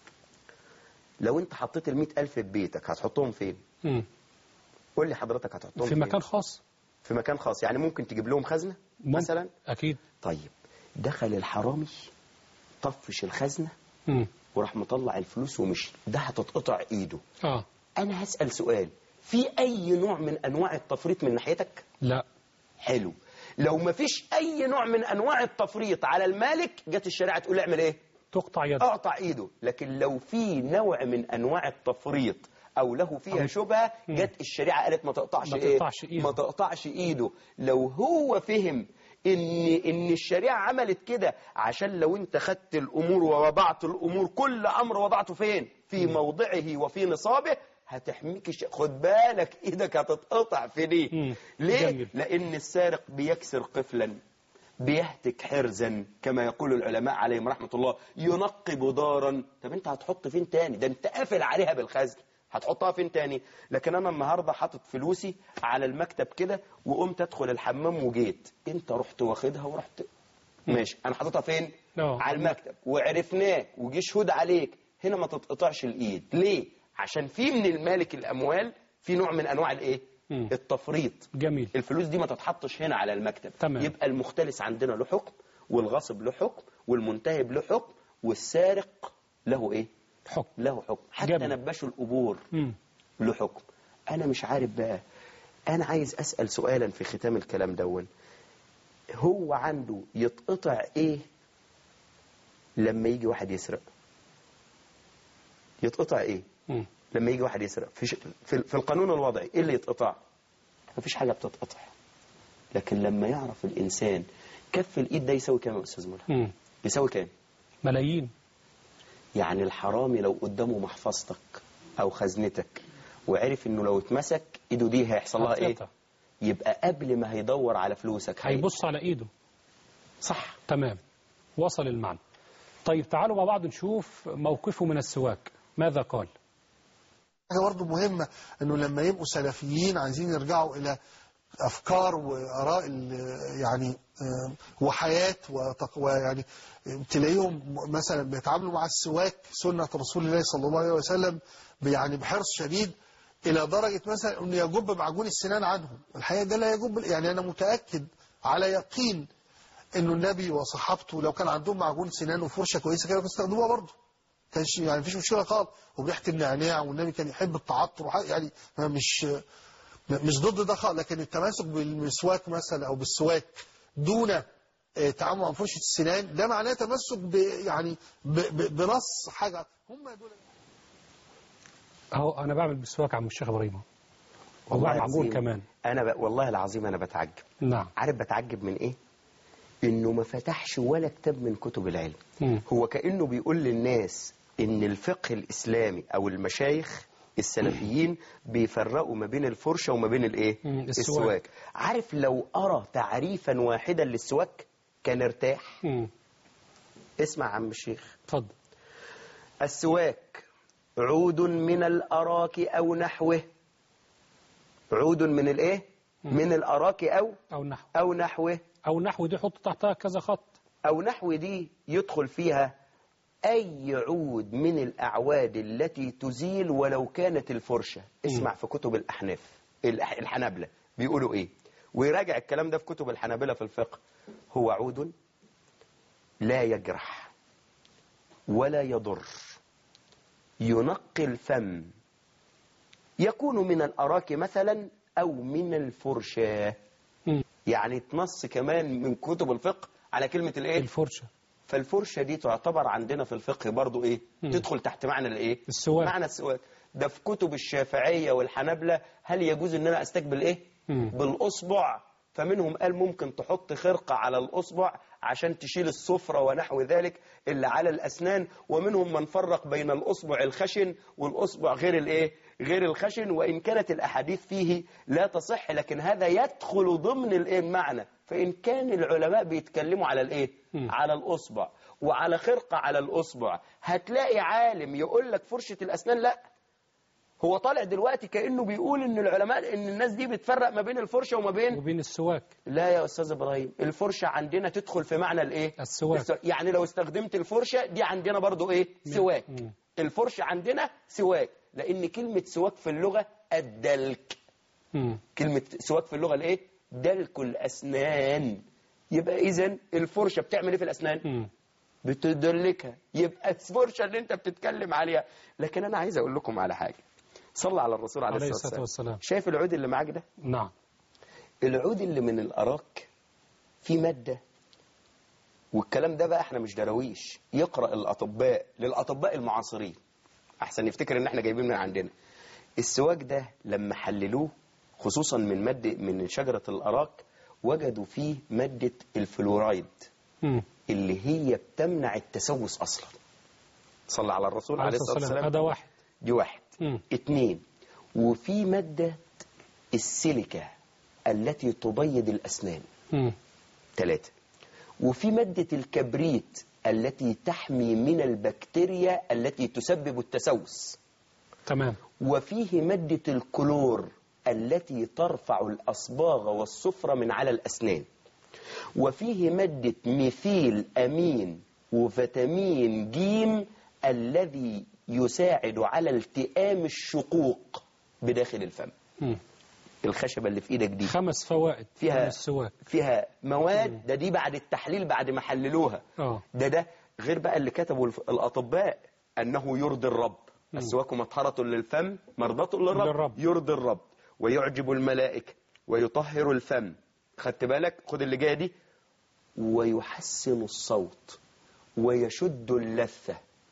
لو انت حطيت المئة ألف في بيتك هتحطهم فين مم. قول لي حضرتك هتحطهم في فين؟ مكان خاص في مكان خاص يعني ممكن تجيب لهم خزنة ممكن. مثلا أكيد طيب دخل الحرامي طفش الخزنة مم. وراح مطلع الفلوس ومشي ده هتتقطع ايده آه انا هسأل سؤال في اي نوع من انواع التفريط من ناحيتك لا حلو لو ما فيش اي نوع من انواع التفريط على المالك جت الشريعه تقول اعمل ايه تقطع يد اقطع ايده لكن لو في نوع من انواع التفريط او له فيها شبهه جت الشريعه قالت ما تقطعش ما ايه تقطعش إيده. ما تقطعش ايده لو هو فهم ان ان الشريعه عملت كده عشان لو انت خدت الامور ووضعت الامور كل امر وضعته فين في موضعه وفي نصابه هتحميك الش... خد بالك ايدك هتتقطع في دي مم. ليه جميل. لان السارق بيكسر قفلا بيهتك حرزا كما يقول العلماء عليهم رحمة الله ينقب دارا طب انت هتحط فين تاني ده انت قافل عليها بالخزن هتحطها فين تاني لكن انا النهارده حاطط فلوسي على المكتب كده وقمت ادخل الحمام وجيت انت رحت واخدها ورحت ماشي انا حاططها فين آه. على المكتب وعرفناك وجي شهود عليك هنا ما تتقطعش الايد ليه عشان في من المالك الاموال في نوع من انواع الايه مم. التفريط جميل الفلوس دي ما تتحطش هنا على المكتب تمام. يبقى المختلس عندنا له حكم والغصب له حكم والمنتهب له حكم والسارق له ايه حكم له حكم حتى جميل. نبشوا القبور مم. له حكم انا مش عارف بقى انا عايز اسال سؤالا في ختام الكلام دون هو عنده يتقطع ايه لما يجي واحد يسرق يتقطع ايه مم. لما يجي واحد يسرق في, ش... في, في القانون الوضعي ايه اللي يتقطع مفيش حاجه بتتقطع لكن لما يعرف الانسان كف الايد ده يساوي كام يا استاذ ملهم مم. يساوي كام ملايين يعني الحرامي لو قدامه محفظتك او خزنتك وعرف انه لو اتمسك ايده دي هيحصل لها ايه هتقطع. يبقى قبل ما هيدور على فلوسك هي- هيبص على ايده صح تمام وصل المعنى طيب تعالوا مع بعض نشوف موقفه من السواك ماذا قال حاجة برضه مهمة انه لما يبقوا سلفيين عايزين يرجعوا الى افكار واراء ال- يعني آه، وحياة وتق- ويعني آه، تلاقيهم م- مثلا بيتعاملوا مع السواك سنة رسول الله صلى الله عليه وسلم ب- يعني بحرص شديد الى درجة مثلا انه يجب معجون السنان عنهم الحقيقة ده لا يجب يعني انا متأكد على يقين انه النبي وصحابته لو كان عندهم معجون سنان وفرشة كويسة كانوا بيستخدموها برضه كانش يعني مفيش مشكله خالص وبريحه النعناع والنبي كان يحب التعطر وح- يعني ما مش مش ضد ده خالص لكن التماسك بالمسواك مثلا او بالسواك دون آه، تعامل مع فرشه السنان ده معناه تمسك ب يعني ب ب بنص حاجه هم دول اهو انا بعمل بالسواك عم الشيخ ابراهيم والله وبعمل معجون العظيم كمان انا ب... والله العظيم انا بتعجب نعم عارف بتعجب من ايه انه ما فتحش ولا كتاب من كتب العلم مم. هو كانه بيقول للناس ان الفقه الاسلامي او المشايخ السلفيين بيفرقوا ما بين الفرشه وما بين الايه مم، السواك. السواك عارف لو ارى تعريفا واحدا للسواك كان ارتاح مم. اسمع يا عم الشيخ اتفضل السواك عود من الأراك أو نحوه عود من الإيه؟ من الأراك أو او نحو أو نحوه او نحو دي حط تحتها كذا خط أو نحو دي يدخل فيها أي عود من الأعواد التي تزيل ولو كانت الفرشة اسمع في كتب الأحناف الأح- الحنابلة بيقولوا إيه ويراجع الكلام ده في كتب الحنابلة في الفقه هو عود لا يجرح ولا يضر ينقي الفم يكون من الأراك مثلا أو من الفرشاة مم. يعني تنص كمان من كتب الفقه على كلمة الإيه الفرشه فالفرشة دي تعتبر عندنا في الفقه برضو ايه مم. تدخل تحت معنى الايه السواك. معنى السواك ده في كتب الشافعية والحنابلة هل يجوز ان انا استقبل ايه مم. بالاصبع فمنهم قال ممكن تحط خرقة على الاصبع عشان تشيل الصفرة ونحو ذلك اللي على الاسنان ومنهم من فرق بين الاصبع الخشن والاصبع غير الايه غير الخشن وان كانت الاحاديث فيه لا تصح لكن هذا يدخل ضمن الايه المعنى فان كان العلماء بيتكلموا على الايه مم. على الأصبع وعلى خرقة على الأصبع هتلاقي عالم يقول لك فرشة الأسنان لا هو طالع دلوقتي كأنه بيقول إن العلماء إن الناس دي بتفرق ما بين الفرشة وما بين وبين السواك لا يا أستاذ إبراهيم الفرشة عندنا تدخل في معنى الإيه السواك. الس- يعني لو استخدمت الفرشة دي عندنا برضو إيه سواك مم. الفرشة عندنا سواك لأن كلمة سواك في اللغة الدلك مم. كلمة سواك في اللغة الإيه دلك الأسنان يبقى إذا الفرشة بتعمل إيه في الأسنان مم. بتدلكها يبقى الفرشه اللي انت بتتكلم عليها لكن انا عايز اقول لكم على حاجه صلى على الرسول عليه, عليه الصلاه الصلاة والسلام والسلام شايف العود اللي معاك ده نعم العود اللي من الاراك فيه ماده والكلام ده بقى احنا مش دراويش يقرا الاطباء للاطباء المعاصرين احسن يفتكر ان احنا جايبين من عندنا السواك ده لما حللوه خصوصا من ماده من شجره الاراك وجدوا فيه ماده الفلورايد مم. اللي هي بتمنع التسوس اصلا صلى على الرسول عليه الصلاه والسلام هذا واحد دي واحد مم. اتنين وفي مادة السيليكا التي تبيض الأسنان مم. ثلاثة وفي مادة الكبريت التي تحمي من البكتيريا التي تسبب التسوس تمام وفيه مادة الكلور التي ترفع الأصباغ والصفرة من على الأسنان وفيه مادة ميثيل أمين وفيتامين جيم الذي يساعد على التئام الشقوق بداخل الفم مم. الخشبة اللي في ايدك دي خمس فوائد فيها- من السواك فيها مواد ده دي بعد التحليل بعد ما حللوها اه ده ده غير بقى اللي كتبوا الف- الأطباء أنه يرضي الرب السواك مطهرة للفم مرضاة للرب, للرب. يرضي الرب ويعجب الملائكة ويطهر الفم خدت بالك خد اللي جايه دي ويحسن الصوت ويشد اللثة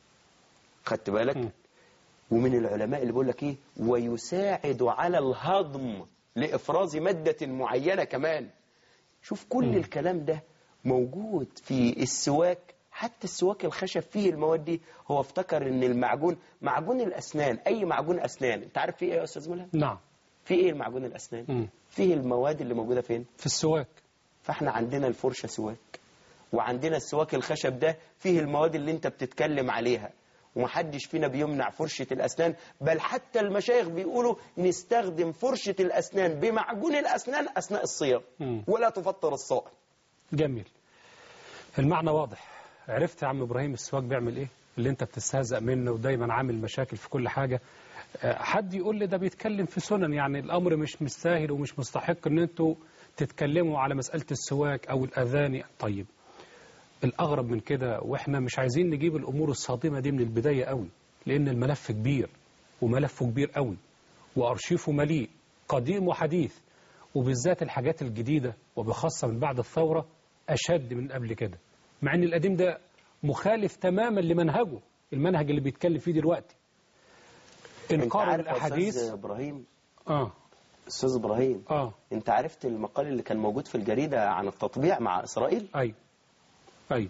خدت بالك مم. ومن العلماء اللي بيقول لك ايه ويساعد على الهضم لإفراز مادة معينة كمان شوف كل مم. الكلام ده موجود في السواك حتى السواك الخشب فيه المواد دي هو افتكر ان المعجون معجون الاسنان اي معجون اسنان انت عارف فيه ايه يا استاذ ملهم نعم فيه ايه المعجون الاسنان مم. فيه المواد اللي موجوده فين في السواك فاحنا عندنا الفرشه سواك وعندنا السواك الخشب ده فيه المواد اللي انت بتتكلم عليها ومحدش فينا بيمنع فرشة الأسنان بل حتى المشايخ بيقولوا نستخدم فرشة الأسنان بمعجون الأسنان أثناء الصيام مم. ولا تفطر الصائم جميل المعنى واضح عرفت يا عم ابراهيم السواك بيعمل ايه اللي انت بتستهزأ منه ودايما عامل مشاكل في كل حاجة آه، حد يقول لي ده بيتكلم في سنن يعني الامر مش مستاهل ومش مستحق ان انتوا تتكلموا على مسألة السواك او الاذان طيب الاغرب من كده واحنا مش عايزين نجيب الامور الصادمة دي من البداية قوي لان الملف كبير وملفه كبير قوي وارشيفه مليء قديم وحديث وبالذات الحاجات الجديدة وبخاصة من بعد الثورة أشد من قبل كده مع أن القديم ده مخالف تماما لمنهجه المنهج اللي بيتكلم فيه دلوقتي انت إنكار عارف يا الأحاديث أستاذ إبراهيم آه أستاذ إبراهيم آه انت عرفت المقال اللي كان موجود في الجريدة عن التطبيع مع إسرائيل أي أي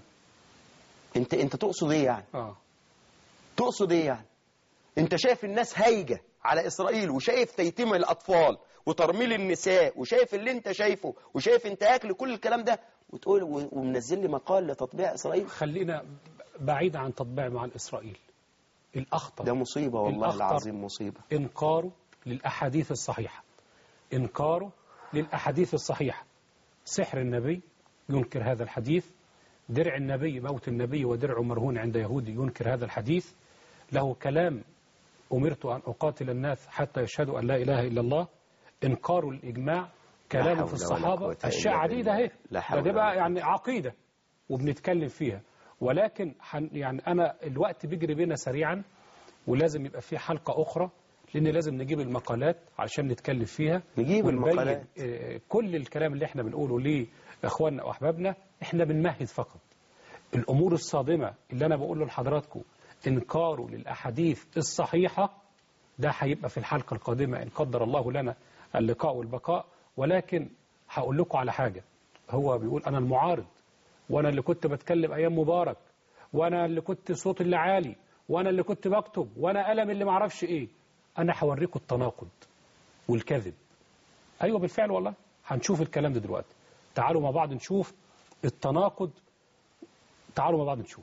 انت انت تقصد ايه يعني آه تقصد ايه يعني انت شايف الناس هايجة على اسرائيل وشايف تيتيم الاطفال وترميل النساء وشايف اللي انت شايفه وشايف انتهاك لكل الكلام ده وتقول و- ومنزل لي مقال لتطبيع اسرائيل خلينا بعيد عن تطبيع مع الإسرائيل الأخطر ده مصيبة والله الأخطر. العظيم مصيبة إنكاره للأحاديث الصحيحة إنكاره للأحاديث الصحيحة سحر النبي ينكر هذا الحديث درع النبي موت النبي ودرع مرهون عند يهودي ينكر هذا الحديث له كلام أمرت أن أقاتل الناس حتى يشهدوا أن لا إله إلا الله إنكار الإجماع كلامه حول في ولا الصحابة قوة إلا أشياء عديدة بالله. اهي لا ده حول ده ولا بقى قوة. يعني عقيدة وبنتكلم فيها ولكن حن يعني أنا الوقت بيجري بينا سريعا ولازم يبقى في حلقة أخرى لأن لازم نجيب المقالات عشان نتكلم فيها نجيب ونبين، المقالات. آه، كل الكلام اللي احنا بنقوله لإخواننا وأحبابنا احنا بنمهد فقط الأمور الصادمة اللي أنا بقوله لحضراتكم إنكاره للأحاديث الصحيحة ده هيبقى في الحلقة القادمة إن قدر الله لنا اللقاء والبقاء ولكن هقول لكم على حاجة هو بيقول أنا المعارض وأنا اللي كنت بتكلم أيام مبارك وأنا اللي كنت صوت اللي عالي وأنا اللي كنت بكتب وأنا قلم اللي معرفش إيه أنا هوريكم التناقض والكذب أيوة بالفعل والله هنشوف الكلام ده دلوقتي تعالوا مع بعض نشوف التناقض تعالوا مع بعض نشوف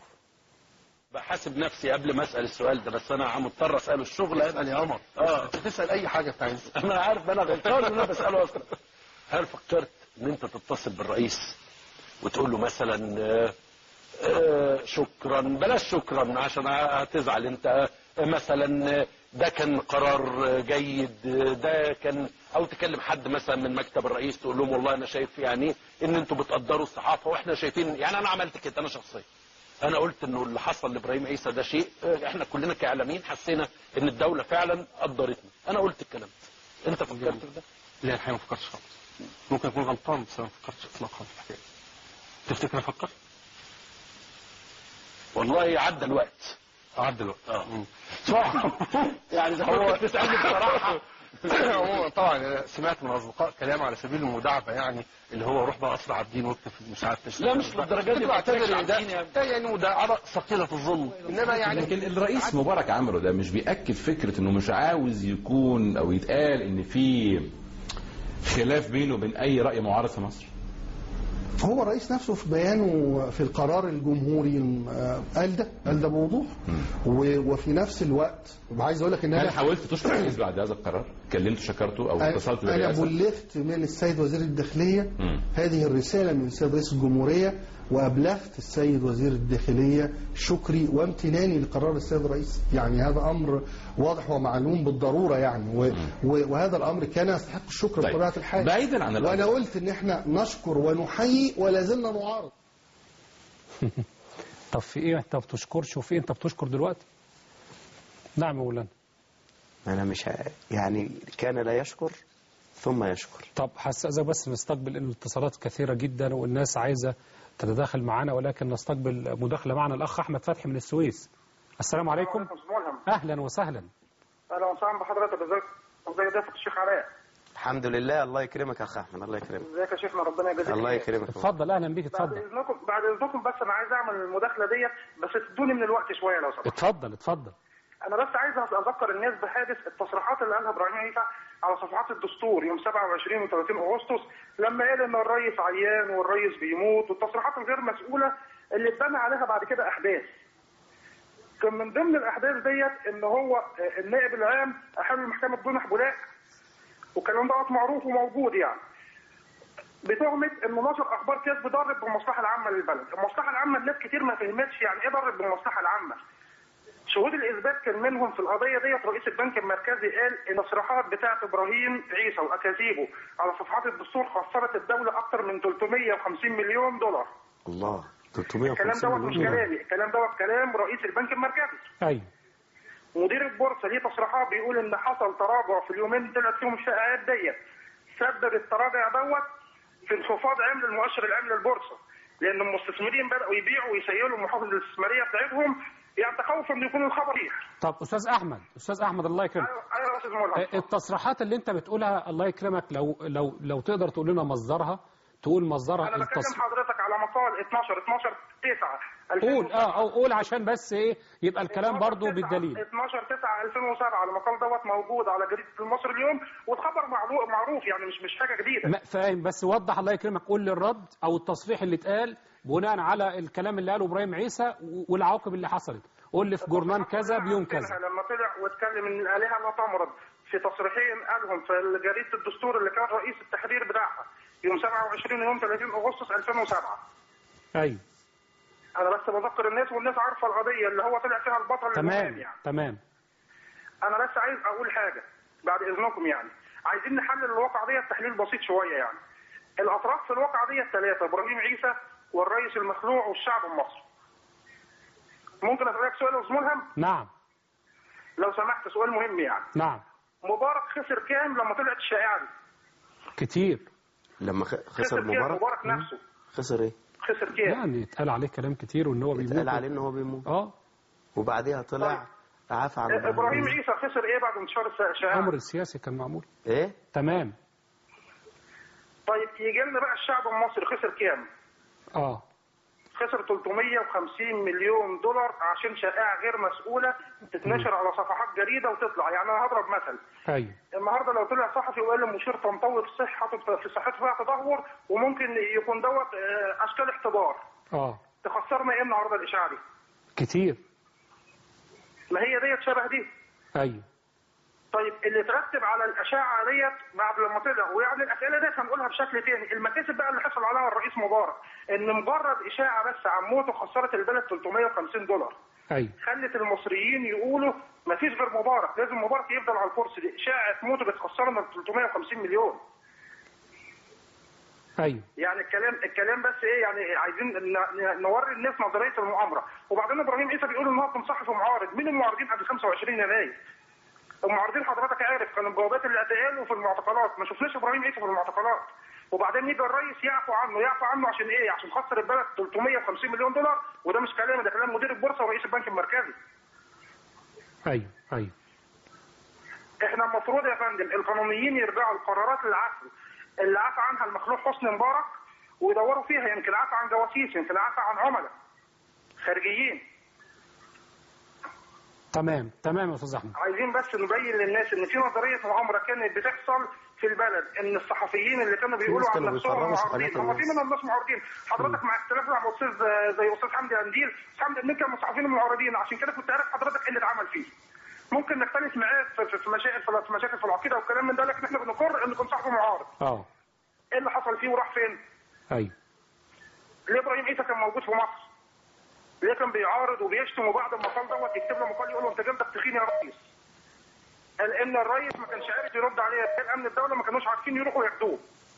بحاسب نفسي قبل ما اسال السؤال ده بس انا مضطر اساله الشغل اسال يا عمر اه تسال اي حاجه انت عايزها انا عارف انا غلطان ان انا بساله اصلا هل فكرت ان انت تتصل بالرئيس وتقول له مثلا آه، آه، شكرا بلاش شكرا عشان هتزعل انت آه، مثلا آه، ده كان قرار آه، جيد آه، ده كان او تكلم حد مثلا من مكتب الرئيس تقول لهم والله انا شايف يعني ان انتوا بتقدروا الصحافه واحنا شايفين يعني انا عملت كده انا شخصيا انا قلت انه اللي حصل لابراهيم عيسى ده شيء آه، احنا كلنا كاعلاميين حسينا ان الدوله فعلا قدرتنا انا قلت الكلام ده انت فكرت في ده لا الحقيقة ما فكرتش خالص ممكن اكون غلطان بس انا ما فكرتش اطلاقا في الحكايه تفتكر افكر؟ والله عدى الوقت عدى الوقت اه مم. يعني اذا كنت بتسالني بصراحه عموما طبعا سمعت من اصدقاء كلام على سبيل المداعبه يعني اللي هو روح بقى اسرع الدين واكتب مش عارف تشتغل. لا، مش للدرجة دي، كنت ما بعتبر تفرقش إن ده عن الدين يعني. ده يعني مداعبه ثقيله الظل انما يعني لكن الرئيس مبارك عمرو ده مش بيأكد فكرة انه مش عاوز يكون او يتقال ان في خلاف بينه وبين اي رأي معارض في مصر هو الرئيس نفسه في بيانه في القرار الجمهوري آه، قال ده قال ده بوضوح و- وفي نفس الوقت وعايز اقول لك ان هل انا حاولت تشكر الرئيس بعد هذا القرار؟ كلمته شكرته او اتصلت انا بالرئاسه بلغت من السيد وزير الداخليه مم. هذه الرساله من السيد رئيس الجمهوريه وابلغت السيد وزير الداخليه شكري وامتناني لقرار السيد الرئيس يعني هذا امر واضح ومعلوم بالضروره يعني و و وهذا الامر كان يستحق الشكر طيب. بطبيعه الحال بعيدا عن الأمر. وانا قلت ان احنا نشكر ونحيي ولا زلنا نعارض طب في ايه انت بتشكرش وفي إيه انت بتشكر دلوقتي نعم يا مولانا انا مش ه... يعني كان لا يشكر ثم يشكر طب هستأذنك بس نستقبل الاتصالات كثيرة جدا والناس عايزة تتداخل معنا ولكن نستقبل مداخلة معنا الأخ أحمد فتحي من السويس السلام عليكم ملهم أهلا وسهلا اهلا وسهلا بحضرتك ازيك ازيك ضيفة الشيخ علاء الحمد لله الله يكرمك يا اخ احمد الله يكرمك ازيك يا شيخنا ربنا يجازيك الله خير. يكرمك اتفضل أهلا بيك بعد اتفضل اذنكم بعد اذنكم بس انا عايز اعمل المداخله ديت بس تدوني من الوقت شويه لو سمحت اتفضل اتفضل انا بس عايز اذكر الناس بحادث التصريحات اللي قالها ابراهيم عيسى على صفحات الدستور يوم 27 و30 اغسطس لما قال ان الرئيس عيان والرئيس بيموت والتصريحات الغير مسؤوله اللي اتبنى عليها بعد كده احداث كان من ضمن الاحداث ديت ان هو آه، النائب العام احل محكمه جنح بولاق والكلام دوت معروف وموجود يعني بتهمه انه نشر اخبار كذب ضرب بالمصلحه العامه للبلد، المصلحه العامه الناس كتير ما فهمتش يعني ايه ضرب بالمصلحه العامه. شهود الاثبات كان منهم في القضيه ديت رئيس البنك المركزي قال ان التصريحات بتاعت ابراهيم عيسى واكاذيبه على صفحات الدستور خسرت الدوله اكثر من 350 مليون دولار. الله الكلام 350 دوت مش مليون دولار. كلامي، الكلام دوت كلام رئيس البنك المركزي. أيوه مدير البورصه ليه تصريحات بيقول ان حصل تراجع في اليومين اللي طلعت فيهم الشائعات ديت سبب التراجع دوت في انخفاض عمل المؤشر العام للبورصه لان المستثمرين بداوا يبيعوا ويسيلوا المحافظ الاستثماريه بتاعتهم يعني تخوفا ان يكون الخبر صحيح. طب أستاذ أحمد أستاذ أحمد الله يكرمك ايوه ايوه يا استاذ ملهم التصريحات اللي أنت بتقولها الله يكرمك لو لو لو تقدر تقول لنا مصدرها تقول مصدرها انا بكلم التص... حضرتك على مقال 12 12 9 قول اه او قول عشان بس ايه يبقى الكلام برضو 12 بالدليل 12 9 2007 المقال دوت موجود على جريده المصري اليوم والخبر معروف معروف يعني مش مش حاجه جديده ما فاهم بس وضح الله يكرمك قول لي الرد او التصريح اللي اتقال بناء على الكلام اللي قاله ابراهيم عيسى والعواقب اللي حصلت قول لي في جورنان كذا بيوم كذا لما طلع واتكلم ان الالهه لا تمرض في تصريحين قالهم في جريده الدستور اللي كان رئيس التحرير بتاعها يوم 27 ويوم 30 اغسطس 2007 ايوه انا بس بذكر الناس والناس عارفه القضيه اللي هو طلع فيها البطل المهم تمام يعني تمام انا بس عايز اقول حاجه بعد اذنكم يعني عايزين نحلل الواقع دي تحليل بسيط شويه يعني الاطراف في الواقع دي الثلاثه ابراهيم عيسى والرئيس المخلوع والشعب المصري ممكن اسالك سؤال يا استاذ ملهم نعم لو سمحت سؤال مهم يعني نعم مبارك خسر كام لما طلعت الشائعه دي كتير لما خ- خسر خسر كام مبارك مبارك نفسه خسر ايه؟ خسر كام يعني اتقال عليه كلام كتير وان هو اتقال بيموت عليه ان هو بيموت اه وبعديها طلع عفى عن ابراهيم عيسى خسر ايه بعد انتشار الشائعه الامر السياسي كان معمول ايه؟ تمام طيب يجي لنا بقى الشعب المصري خسر كام اه خسر 350 مليون دولار عشان شائعه غير مسؤوله تتنشر على صفحات جريده وتطلع يعني انا هضرب مثل ايوه النهارده لو طلع صحفي وقال المشير طنطاوي في صحته في صحته فيها تدهور وممكن يكون دوت آه، اشكال احتضار اه تخسرنا ايه النهارده الاشاعه دي؟ كتير ما هي ديت شبه دي ايوه طيب اللي ترتب على الاشاعه ديت بعد لما طلع ويعني الاسئله ديت هنقولها بشكل تاني المكاسب بقى اللي حصل عليها الرئيس مبارك ان مجرد اشاعه بس عن موته خسرت البلد 350 دولار ايوه خلت المصريين يقولوا ما فيش غير مبارك لازم مبارك يفضل على الكرسي دي اشاعه موته بتخسرنا 350 مليون ايوه يعني الكلام الكلام بس ايه يعني عايزين ن- نوري الناس نظريه المؤامره وبعدين ابراهيم عيسى بيقول ان هو كان صحفي معارض مين المعارضين قبل 25 يناير المعارضين حضرتك عارف كانوا الجوابات اللي اتقالوا في المعتقلات ما شفناش ابراهيم عيسى في المعتقلات وبعدين يجي الرئيس يعفو عنه يعفو عنه عشان ايه عشان خسر البلد 350 مليون دولار وده مش كلامي ده كلام مدير البورصه ورئيس البنك المركزي ايوه ايوه احنا المفروض يا فندم القانونيين يرجعوا لقرارات العفو اللي عفى عنها المخلوع حسني مبارك ويدوروا فيها يمكن عفى عن جواسيس يمكن عفى عن عملاء خارجيين تمام تمام يا استاذ احمد عايزين بس نبين للناس ان في نظريه مؤامره كانت بتحصل في البلد ان الصحفيين اللي كانوا بيقولوا ناس عن كانوا نفسهم بيفرغوا معارضين شغلات هم في الناس. منهم ناس معارضين حضرتك مع اختلاف مع استاذ زي استاذ حمدي قنديل استاذ حمدي قنديل كان من الصحفيين المعارضين عشان كده كنت عارف حضرتك ايه اللي اتعمل فيه ممكن نختلف معاه في في- في مشاكل في مشاكل في العقيده والكلام من ده لكن احنا بنقر ان يكون صاحبه معارض اه ايه اللي حصل فيه وراح فين؟ ايوه ليه ابراهيم عيسى كان موجود في مصر؟ ليه كان بيعارض وبيشتم وبعد ما قال دوت يكتب له مقال يقول له انت جنبك تخين يا ريس قال ان الريس ما كانش عارف يرد عليه كان امن الدوله ما كانوش عارفين يروحوا ياخدوه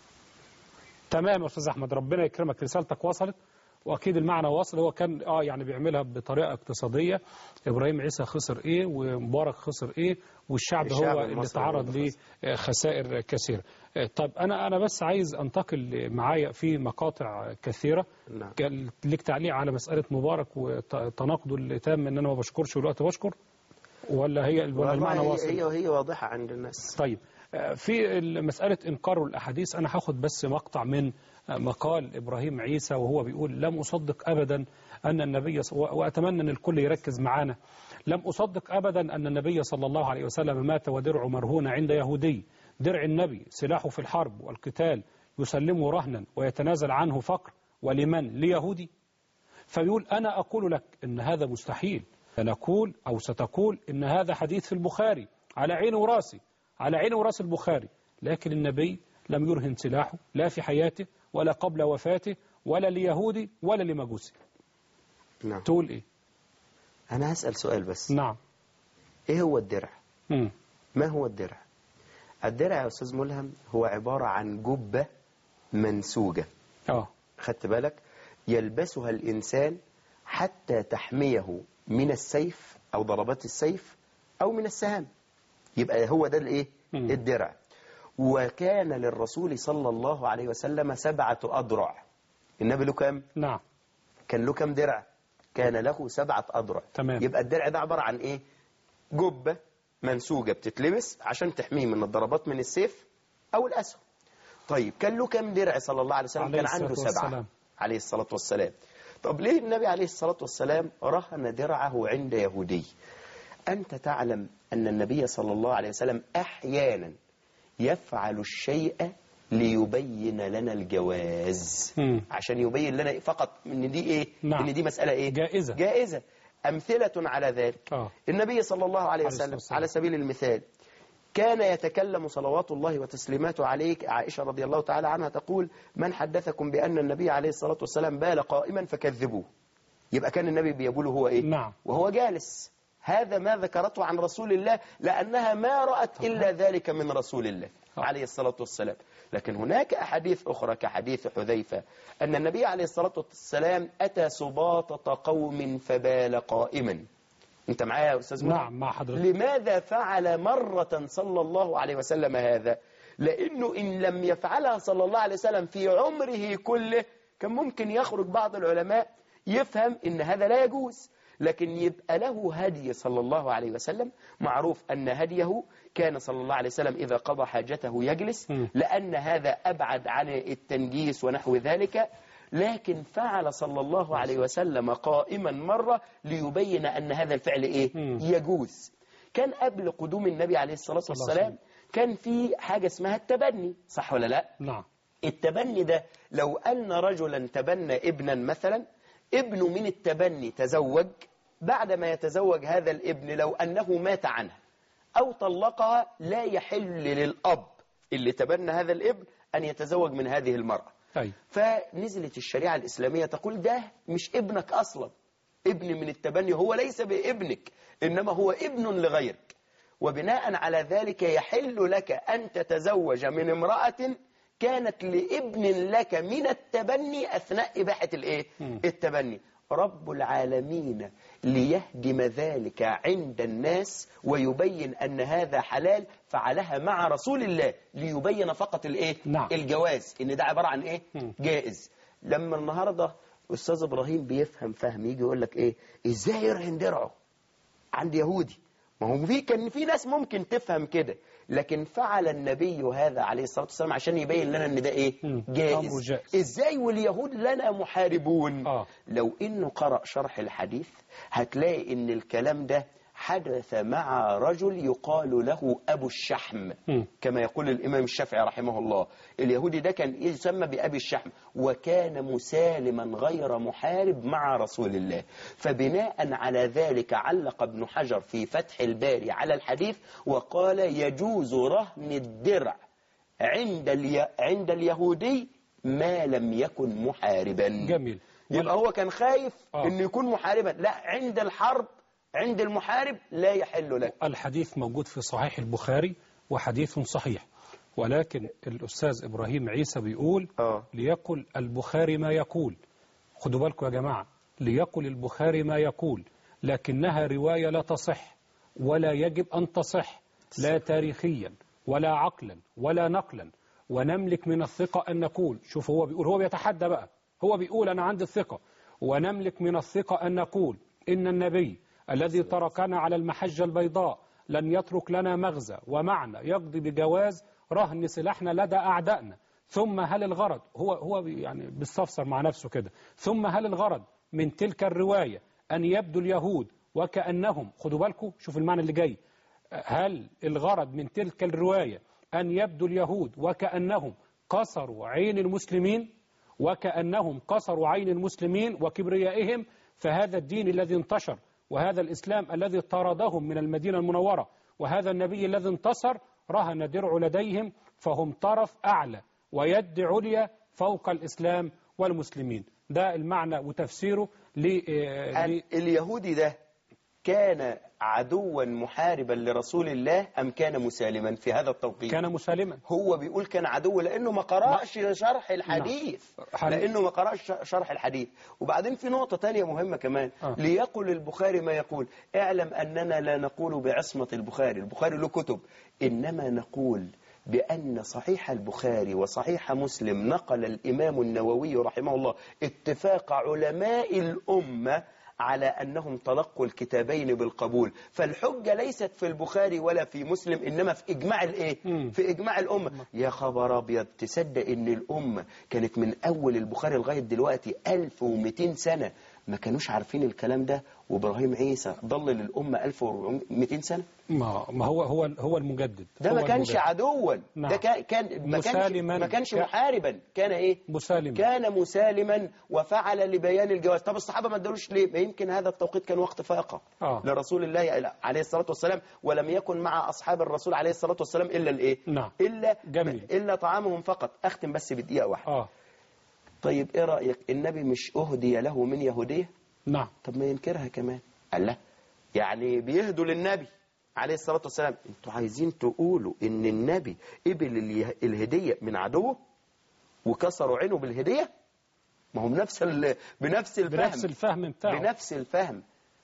تمام يا استاذ احمد ربنا يكرمك رسالتك وصلت واكيد المعنى واصل هو كان اه يعني بيعملها بطريقه اقتصاديه ابراهيم عيسى خسر ايه ومبارك خسر ايه والشعب, الشعب هو اللي المصري تعرض هو اللي لخسائر كثيره آه، طب انا انا بس عايز انتقل معايا في مقاطع كثيره نعم. كان ليك تعليق على مساله مبارك وتناقضه اللي تام ان انا ما بشكرش والوقت بشكر ولا هي ولا المعنى والله واصل هي هي واضحه عند الناس طيب آه، في مسألة إنكار الأحاديث أنا هاخد بس مقطع من آه، مقال إبراهيم عيسى وهو بيقول لم أصدق أبدا أن النبي ص- و- وأتمنى أن الكل يركز معانا لم أصدق أبدا أن النبي صلى الله عليه وسلم مات ودرعه مرهون عند يهودي درع النبي سلاحه في الحرب والقتال يسلمه رهنا ويتنازل عنه فقر ولمن ليهودي فيقول أنا أقول لك إن هذا مستحيل سنقول أو ستقول إن هذا حديث في البخاري على عيني وراسي على عيني وراس البخاري لكن النبي لم يرهن سلاحه لا في حياته ولا قبل وفاته ولا ليهودي ولا لمجوسي نعم تقول إيه انا هسال سؤال بس نعم ايه هو الدرع مم. ما هو الدرع الدرع يا استاذ ملهم هو عباره عن جبه منسوجه آه خدت بالك يلبسها الإنسان حتى تحميه من السيف أو ضربات السيف أو من السهام يبقى هو ده الإيه مم. الدرع وكان للرسول صلى الله عليه وسلم سبعة أضرع النبي له كام نعم كان له كام درع كان له سبعة أضرع تمام. يبقى الدرع ده عبارة عن إيه جبة منسوجة بتتلبس عشان تحميه من الضربات من السيف أو الأسهم طيب كان له كام درع صلى الله عليه وسلم عليه كان عنده الصلاة سبعة والسلام. عليه الصلاة والسلام طب ليه النبي عليه الصلاة والسلام رهن درعه عند يهودي أنت تعلم أن النبي صلى الله عليه وسلم أحيانا يفعل الشيء ليبين لنا الجواز مم. عشان يبين لنا فقط ان دي ايه نعم. ان دي مسألة ايه جائزة. جائزة أمثلة على ذلك آه. النبي صلى الله عليه عليه الصلاة وسلم والسلام. على سبيل المثال كان يتكلم صلوات الله وتسليماته عليك عائشة رضي الله تعالى عنها تقول من حدثكم بأن النبي عليه الصلاة والسلام بال قائما فكذبوه يبقى كان النبي بيقول هو إيه نعم. وهو جالس هذا ما ذكرته عن رسول الله لأنها ما رأت إلا ذلك من رسول الله عليه الصلاة والسلام لكن هناك أحاديث أخرى كحديث حذيفة أن النبي عليه الصلاة والسلام أتى سباطة قوم فبال قائما أنت معايا يا أستاذ منى؟ نعم مع حضرتك لماذا فعل مرة صلى الله عليه وسلم هذا لأنه إن لم يفعلها صلى الله عليه وسلم في عمره كله كان ممكن يخرج بعض العلماء يفهم إن هذا لا يجوز لكن يبقى له هدي صلى الله عليه وسلم معروف أن هديه كان صلى الله عليه وسلم إذا قضى حاجته يجلس م. لأن هذا أبعد عن التنجيس ونحو ذلك لكن فعل صلى الله عليه وسلم قائما مرة ليبين أن هذا الفعل إيه مم. يجوز كان قبل قدوم النبي عليه الصلاة صلى الله عليه والسلام كان في حاجة اسمها التبني صح ولا لا نعم التبني ده لو أن رجلا تبنى ابنا مثلا ابنه من التبني تزوج بعد ما يتزوج هذا الابن لو أنه مات عنها أو طلقها لا يحل للأب اللي تبنى هذا الابن أن يتزوج من هذه المرأة أي فنزلت الشريعة الإسلامية تقول ده مش ابنك أصلا ابن من التبني هو ليس بابنك إنما هو ابن لغيرك وبناء على ذلك يحل لك أن تتزوج من امرأة كانت لابن لك من التبني أثناء إباحة الإيه؟ التبني رب العالمين ليهدم ذلك عند الناس ويبين أن هذا حلال فعلها مع رسول الله ليبين فقط الإيه؟ نعم. الجواز إن ده عبارة عن إيه؟ مم. جائز لما النهاردة أستاذ إبراهيم بيفهم فهم يجي يقول لك إيه إزاي يرهن درعه عند يهودي ما هو في كان في ناس ممكن تفهم كده لكن فعل النبي هذا عليه الصلاة والسلام عشان يبين لنا ان ده ايه مم. أمره جائز جائز. ازاي واليهود لنا محاربون آه. لو انه قرأ شرح الحديث هتلاقي ان الكلام ده حدث مع رجل يقال له أبو الشحم مم. كما يقول الإمام الشافعي رحمه الله اليهودي ده كان يسمى بأبي الشحم وكان مسالما غير محارب مع رسول الله فبناء على ذلك علق ابن حجر في فتح الباري على الحديث وقال يجوز رهن الدرع عند الي... عند اليهودي ما لم يكن محاربا جميل يبقى هو كان خايف آه. انه يكون محاربا لا عند الحرب عند المحارب لا يحل لك الحديث موجود في صحيح البخاري وحديث صحيح ولكن الأستاذ إبراهيم عيسى بيقول اه ليقل البخاري ما يقول خدوا بالكم يا جماعة ليقل البخاري ما يقول لكنها رواية لا تصح ولا يجب أن تصح لا تاريخيا ولا عقلا ولا نقلا ونملك من الثقة أن نقول شوف هو بيقول هو بيتحدى بقى هو بيقول أنا عندي الثقة ونملك من الثقة أن نقول إن النبي الذي تركنا على المحجة البيضاء لن يترك لنا مغزى ومعنى يقضي بجواز رهن سلاحنا لدى أعدائنا ثم هل الغرض هو هو بي- يعني بيستفسر مع نفسه كده ثم هل الغرض من تلك الرواية أن يبدو اليهود وكأنهم خدوا بالكم شوف المعنى اللي جاي هل الغرض من تلك الرواية أن يبدو اليهود وكأنهم كسروا عين المسلمين وكأنهم كسروا عين المسلمين وكبريائهم فهذا الدين الذي انتشر وهذا الإسلام الذي طردهم من المدينة المنورة وهذا النبي الذي انتصر رهن درع لديهم فهم طرف أعلى ويد عليا فوق الإسلام والمسلمين ده المعنى وتفسيره ل آه، ل- اليهودي ده كان عدوا محاربا لرسول الله أم كان مسالما في هذا التوقيت كان مسالما هو بيقول كان عدو لأنه ما قرأش شرح الحديث حل- لأنه ما قرأش شرح الحديث وبعدين في نقطة تانية مهمة كمان آه. ليقل البخاري ما يقول اعلم أننا لا نقول بعصمة البخاري البخاري له كتب إنما نقول بأن صحيح البخاري وصحيح مسلم نقل الإمام النووي رحمه الله اتفاق علماء الأمة على أنهم تلقوا الكتابين بالقبول فالحجة ليست في البخاري ولا في مسلم إنما في إجماع الإيه؟ مم. في إجماع الأمة يا خبر أبيض تصدق إن الأمة كانت من أول البخاري لغاية دلوقتي 1200 سنة ما كانوش عارفين الكلام ده وإبراهيم عيسى ضلل الأمة 1200 سنة ما ما هو هو هو المجدد ده هو ما كانش المجدد. عدوا نعم. ده كان كان ما كانش مسالما. ما كانش كان- محاربا كان ايه مسالما كان مسالما وفعل لبيان الجواز طب الصحابه ما ادالوش ليه ما يمكن هذا التوقيت كان وقت فاقه آه. لرسول الله عليه الصلاه والسلام ولم يكن مع اصحاب الرسول عليه الصلاه والسلام الا الايه نعم. الا جميل. الا طعامهم فقط اختم بس بدقيقه واحده اه طيب ايه رايك النبي مش اهدي له من يهوديه نعم طب ما ينكرها كمان قال لا يعني بيهدوا للنبي عليه الصلاة والسلام انتوا عايزين تقولوا ان النبي قبل اليه- الهدية من عدوه وكسروا عينه بالهدية ما هم بنفس ال... بنفس الفهم بنفس الفهم بتاعه بنفس الفهم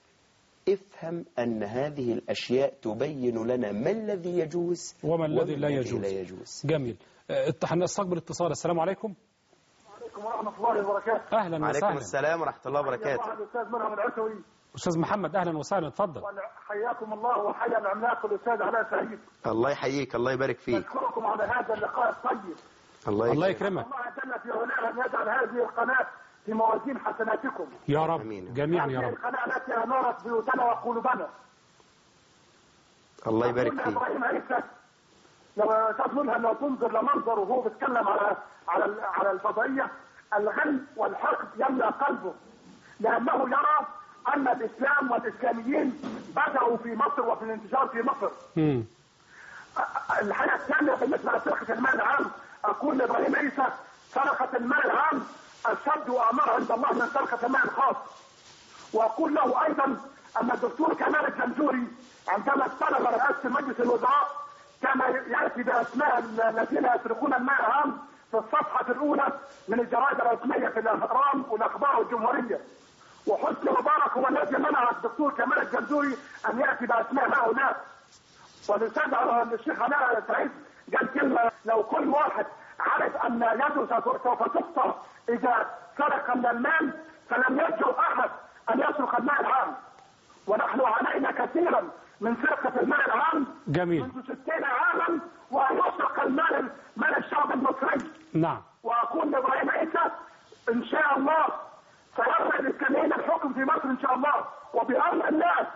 افهم ان هذه الاشياء تبين لنا ما الذي يجوز وما الذي لا الذي يجوز. لا يجوز جميل آه، هنستقبل اتصال السلام عليكم عليكم ورحمة الله وبركاته اهلا عليكم وسهلا السلام ورحمة الله وبركاته الأستاذ مرهم العسوي استاذ محمد اهلا وسهلا اتفضل حياكم الله وحيا العملاق الأستاذ علاء سعيد الله يحييك الله يبارك فيك نشكركم على هذا اللقاء الطيب الله الله يكرمك يكرمك الله جل في علاه أن يجعل هذه القناة في موازين حسناتكم يا رب آمين. جميعا يا هذه رب القناة التي أنارت بيوتنا وقلوبنا الله يبارك قلنا فيك إبراهيم عيسى لو تظنها لو تنظر لمنظر وهو بيتكلم على على على الفضائية الغل والحقد يملأ قلبه لأنه يرى أن الإسلام والإسلاميين بدأوا في مصر وفي الانتشار في مصر مم. الحاجة الثانية بالنسبة لسرقة المال العام أقول لإبراهيم عيسى سرقة المال العام أشد وأمر عند الله من سرقة المال الخاص وأقول له أيضا أن الدكتور كمال الجنزوري عندما استلم رئاسة مجلس الوزراء كان يأتي بأسماء الذين يسرقون المال العام في الصفحة الأولى من الجرائد الرسمية في الأهرام والأخبار والجمهورية وحسني مبارك هو الذي منع الدكتور كمال الجنزوري أن يأتي بأسماء هؤلاء والاستاذ على الشيخ علاء سعيد قال كلمه لو كل واحد عرف ان يده سوف سوف تقطع اذا سرق من المال فلم يرجو احد ان يسرق المال العام ونحن عانينا كثيرا من سرقه المال العام جميل منذ 60 عاما وان يسرق المال مال الشعب المصري نعم واقول لابراهيم عيسى ان شاء الله سيرفع الاسلاميين الحكم في مصر ان شاء الله وبامر الناس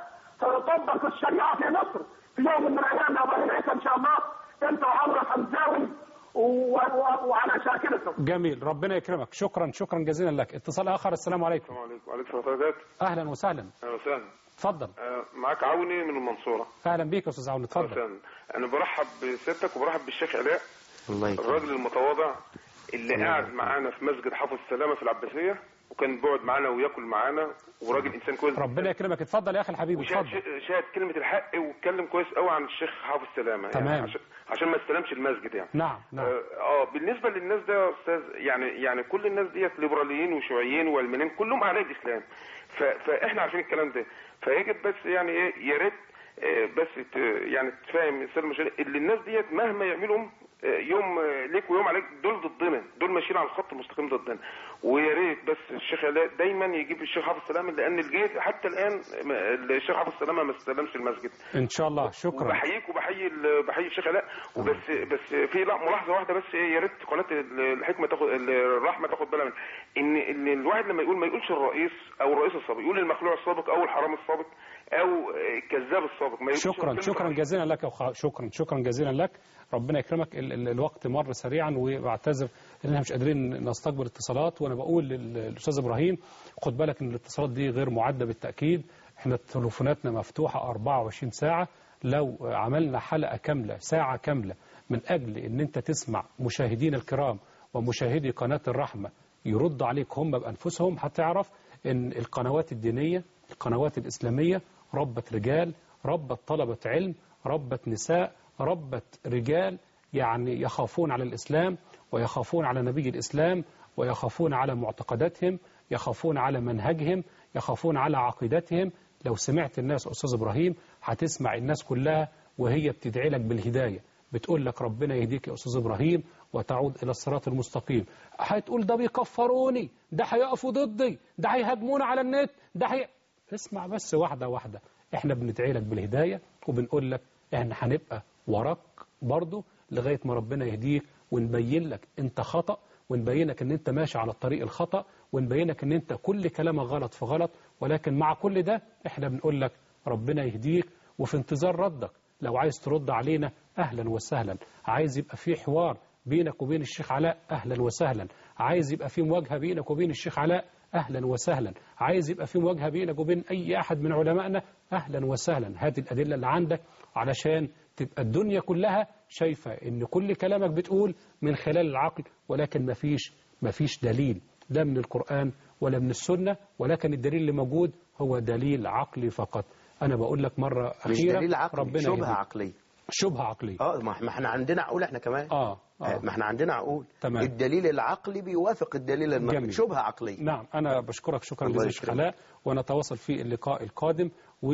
طبق الشريعه في مصر في يوم من الايام يا ابراهيم عيسى ان شاء الله انت وعمرو حمزاوي و- و- وعلى شاكلتهم جميل ربنا يكرمك شكرا شكرا جزيلا لك اتصال آخر السلام عليكم السلام عليكم وعليكم السلام ورحمة الله أهلا وسهلا أهلا وسهلا اتفضل آه، معاك عوني من المنصورة أهلا بيك يا أستاذ عون أهلا اتفضل وسهلا أنا برحب بسيادتك وبرحب بالشيخ علاء الله يكرمك الراجل المتواضع اللي قاعد معانا في مسجد حافظ السلامة في العباسية وكان بيقعد معانا وياكل معانا وراجل إنسان كويس ربنا يكرمك اتفضل يا أخي الحبيب وشاهد اتفضل شاهد كلمة الحق واتكلم كويس قوي عن الشيخ حافظ السلامة تمام. يعني عشان, عشان ما استلمش المسجد يعني نعم نعم اه آه، بالنسبه للناس ده يا استاذ يعني يعني كل الناس ديت ليبراليين وشيوعيين وعلمانيين كلهم اعداء الاسلام ف- فاحنا عارفين الكلام ده فيجب بس يعني ايه يا ريت آه، بس ت- يعني تفهم السيد المشاهد اللي الناس ديت مهما يعملوا آه، يوم آه، ليك ويوم عليك دول ضدنا دول ماشيين على الخط المستقيم ضدنا ويا ريت بس الشيخ علاء دايما يجيب الشيخ حافظ السلامه لان الجيش حتى الان ما- الشيخ حافظ السلامه ما استلمش المسجد إن شاء الله شكرا وبحييك وبحيي ال- بحيي الشيخ علاء وبس بس في لا ملاحظه واحده بس ايه يا ريت قناه ال- الحكمه تاخد ال- الرحمه تاخد بالها منها ان ان الواحد لما يقول ما يقولش الرئيس او الرئيس السابق يقول المخلوع السابق او الحرام السابق او الكذاب السابق ما يقولش شكرا كلمة شكرا رئيس. جزيلا لك يا أخ- شكرا شكرا جزيلا لك ربنا يكرمك ال ال الوقت مر سريعا وبعتذر ان احنا مش قادرين نستقبل اتصالات وانا بقول لل- للاستاذ ابراهيم خد بالك ان الاتصالات دي غير معده بالتاكيد احنا تليفوناتنا مفتوحه 24 ساعه لو عملنا حلقه كامله ساعه كامله من اجل ان انت تسمع مشاهدينا الكرام ومشاهدي قناه الرحمه يرد عليك هم بانفسهم هتعرف ان القنوات الدينيه القنوات الاسلاميه ربت رجال ربت طلبة علم ربت نساء ربت رجال يعني يخافون على الإسلام ويخافون على نبي الإسلام ويخافون على معتقداتهم يخافون على منهجهم يخافون على عقيدتهم لو سمعت الناس أستاذ إبراهيم هتسمع الناس كلها وهي بتدعي لك بالهداية بتقول لك ربنا يهديك يا أستاذ إبراهيم وتعود إلى الصراط المستقيم هتقول ده بيكفروني ده هيقفوا ضدي ده هيهاجمونا على النت ده هي... اسمع بس واحدة واحدة احنا بندعي لك بالهداية وبنقول لك احنا هنبقى وراك برضو لغاية ما ربنا يهديك ونبين لك انت خطأ ونبين لك ان انت ماشي على الطريق الخطأ ونبين لك ان انت كل كلامك غلط في غلط ولكن مع كل ده احنا بنقول لك ربنا يهديك وفي انتظار ردك لو عايز ترد علينا اهلا وسهلا عايز يبقى في حوار بينك وبين الشيخ علاء اهلا وسهلا عايز يبقى في مواجهة بينك وبين الشيخ علاء اهلا وسهلا عايز يبقى في مواجهه بينك وبين اي احد من علمائنا اهلا وسهلا هات الادله اللي عندك علشان تبقى الدنيا كلها شايفه ان كل كلامك بتقول من خلال العقل ولكن مفيش مفيش دليل لا من القران ولا من السنه ولكن الدليل اللي موجود هو دليل عقلي فقط انا بقول لك مره مش اخيره دليل عقلي ربنا شبهه يهديك. عقليه شبهه عقليه اه ما ما احنا عندنا عقول احنا كمان اه آه، ما احنا عندنا عقول تمام. الدليل العقلي بيوافق الدليل النقلي جميل. شبهه عقليه نعم أنا بشكرك شكرا الله جزيلا شيخ يكرمك. علاء ونتواصل في اللقاء القادم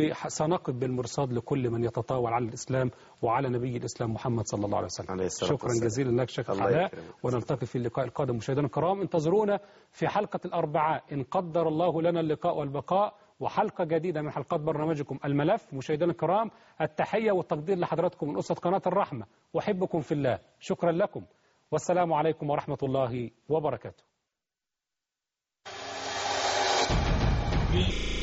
وسنقف بالمرصاد لكل من يتطاول على الإسلام وعلى نبي الإسلام محمد صلى الله عليه وسلم عليه الصلاة شكرا والسلام. جزيلا لك شيخ الله علاء يكرمك. ونلتقي في اللقاء القادم مشاهدينا الكرام انتظرونا في حلقة الأربعاء إن قدر الله لنا اللقاء والبقاء وحلقة جديدة من حلقات برنامجكم الملف مشاهدينا الكرام التحية والتقدير لحضراتكم من أسرة قناة الرحمة أحبكم في الله شكرا لكم والسلام عليكم ورحمة الله وبركاته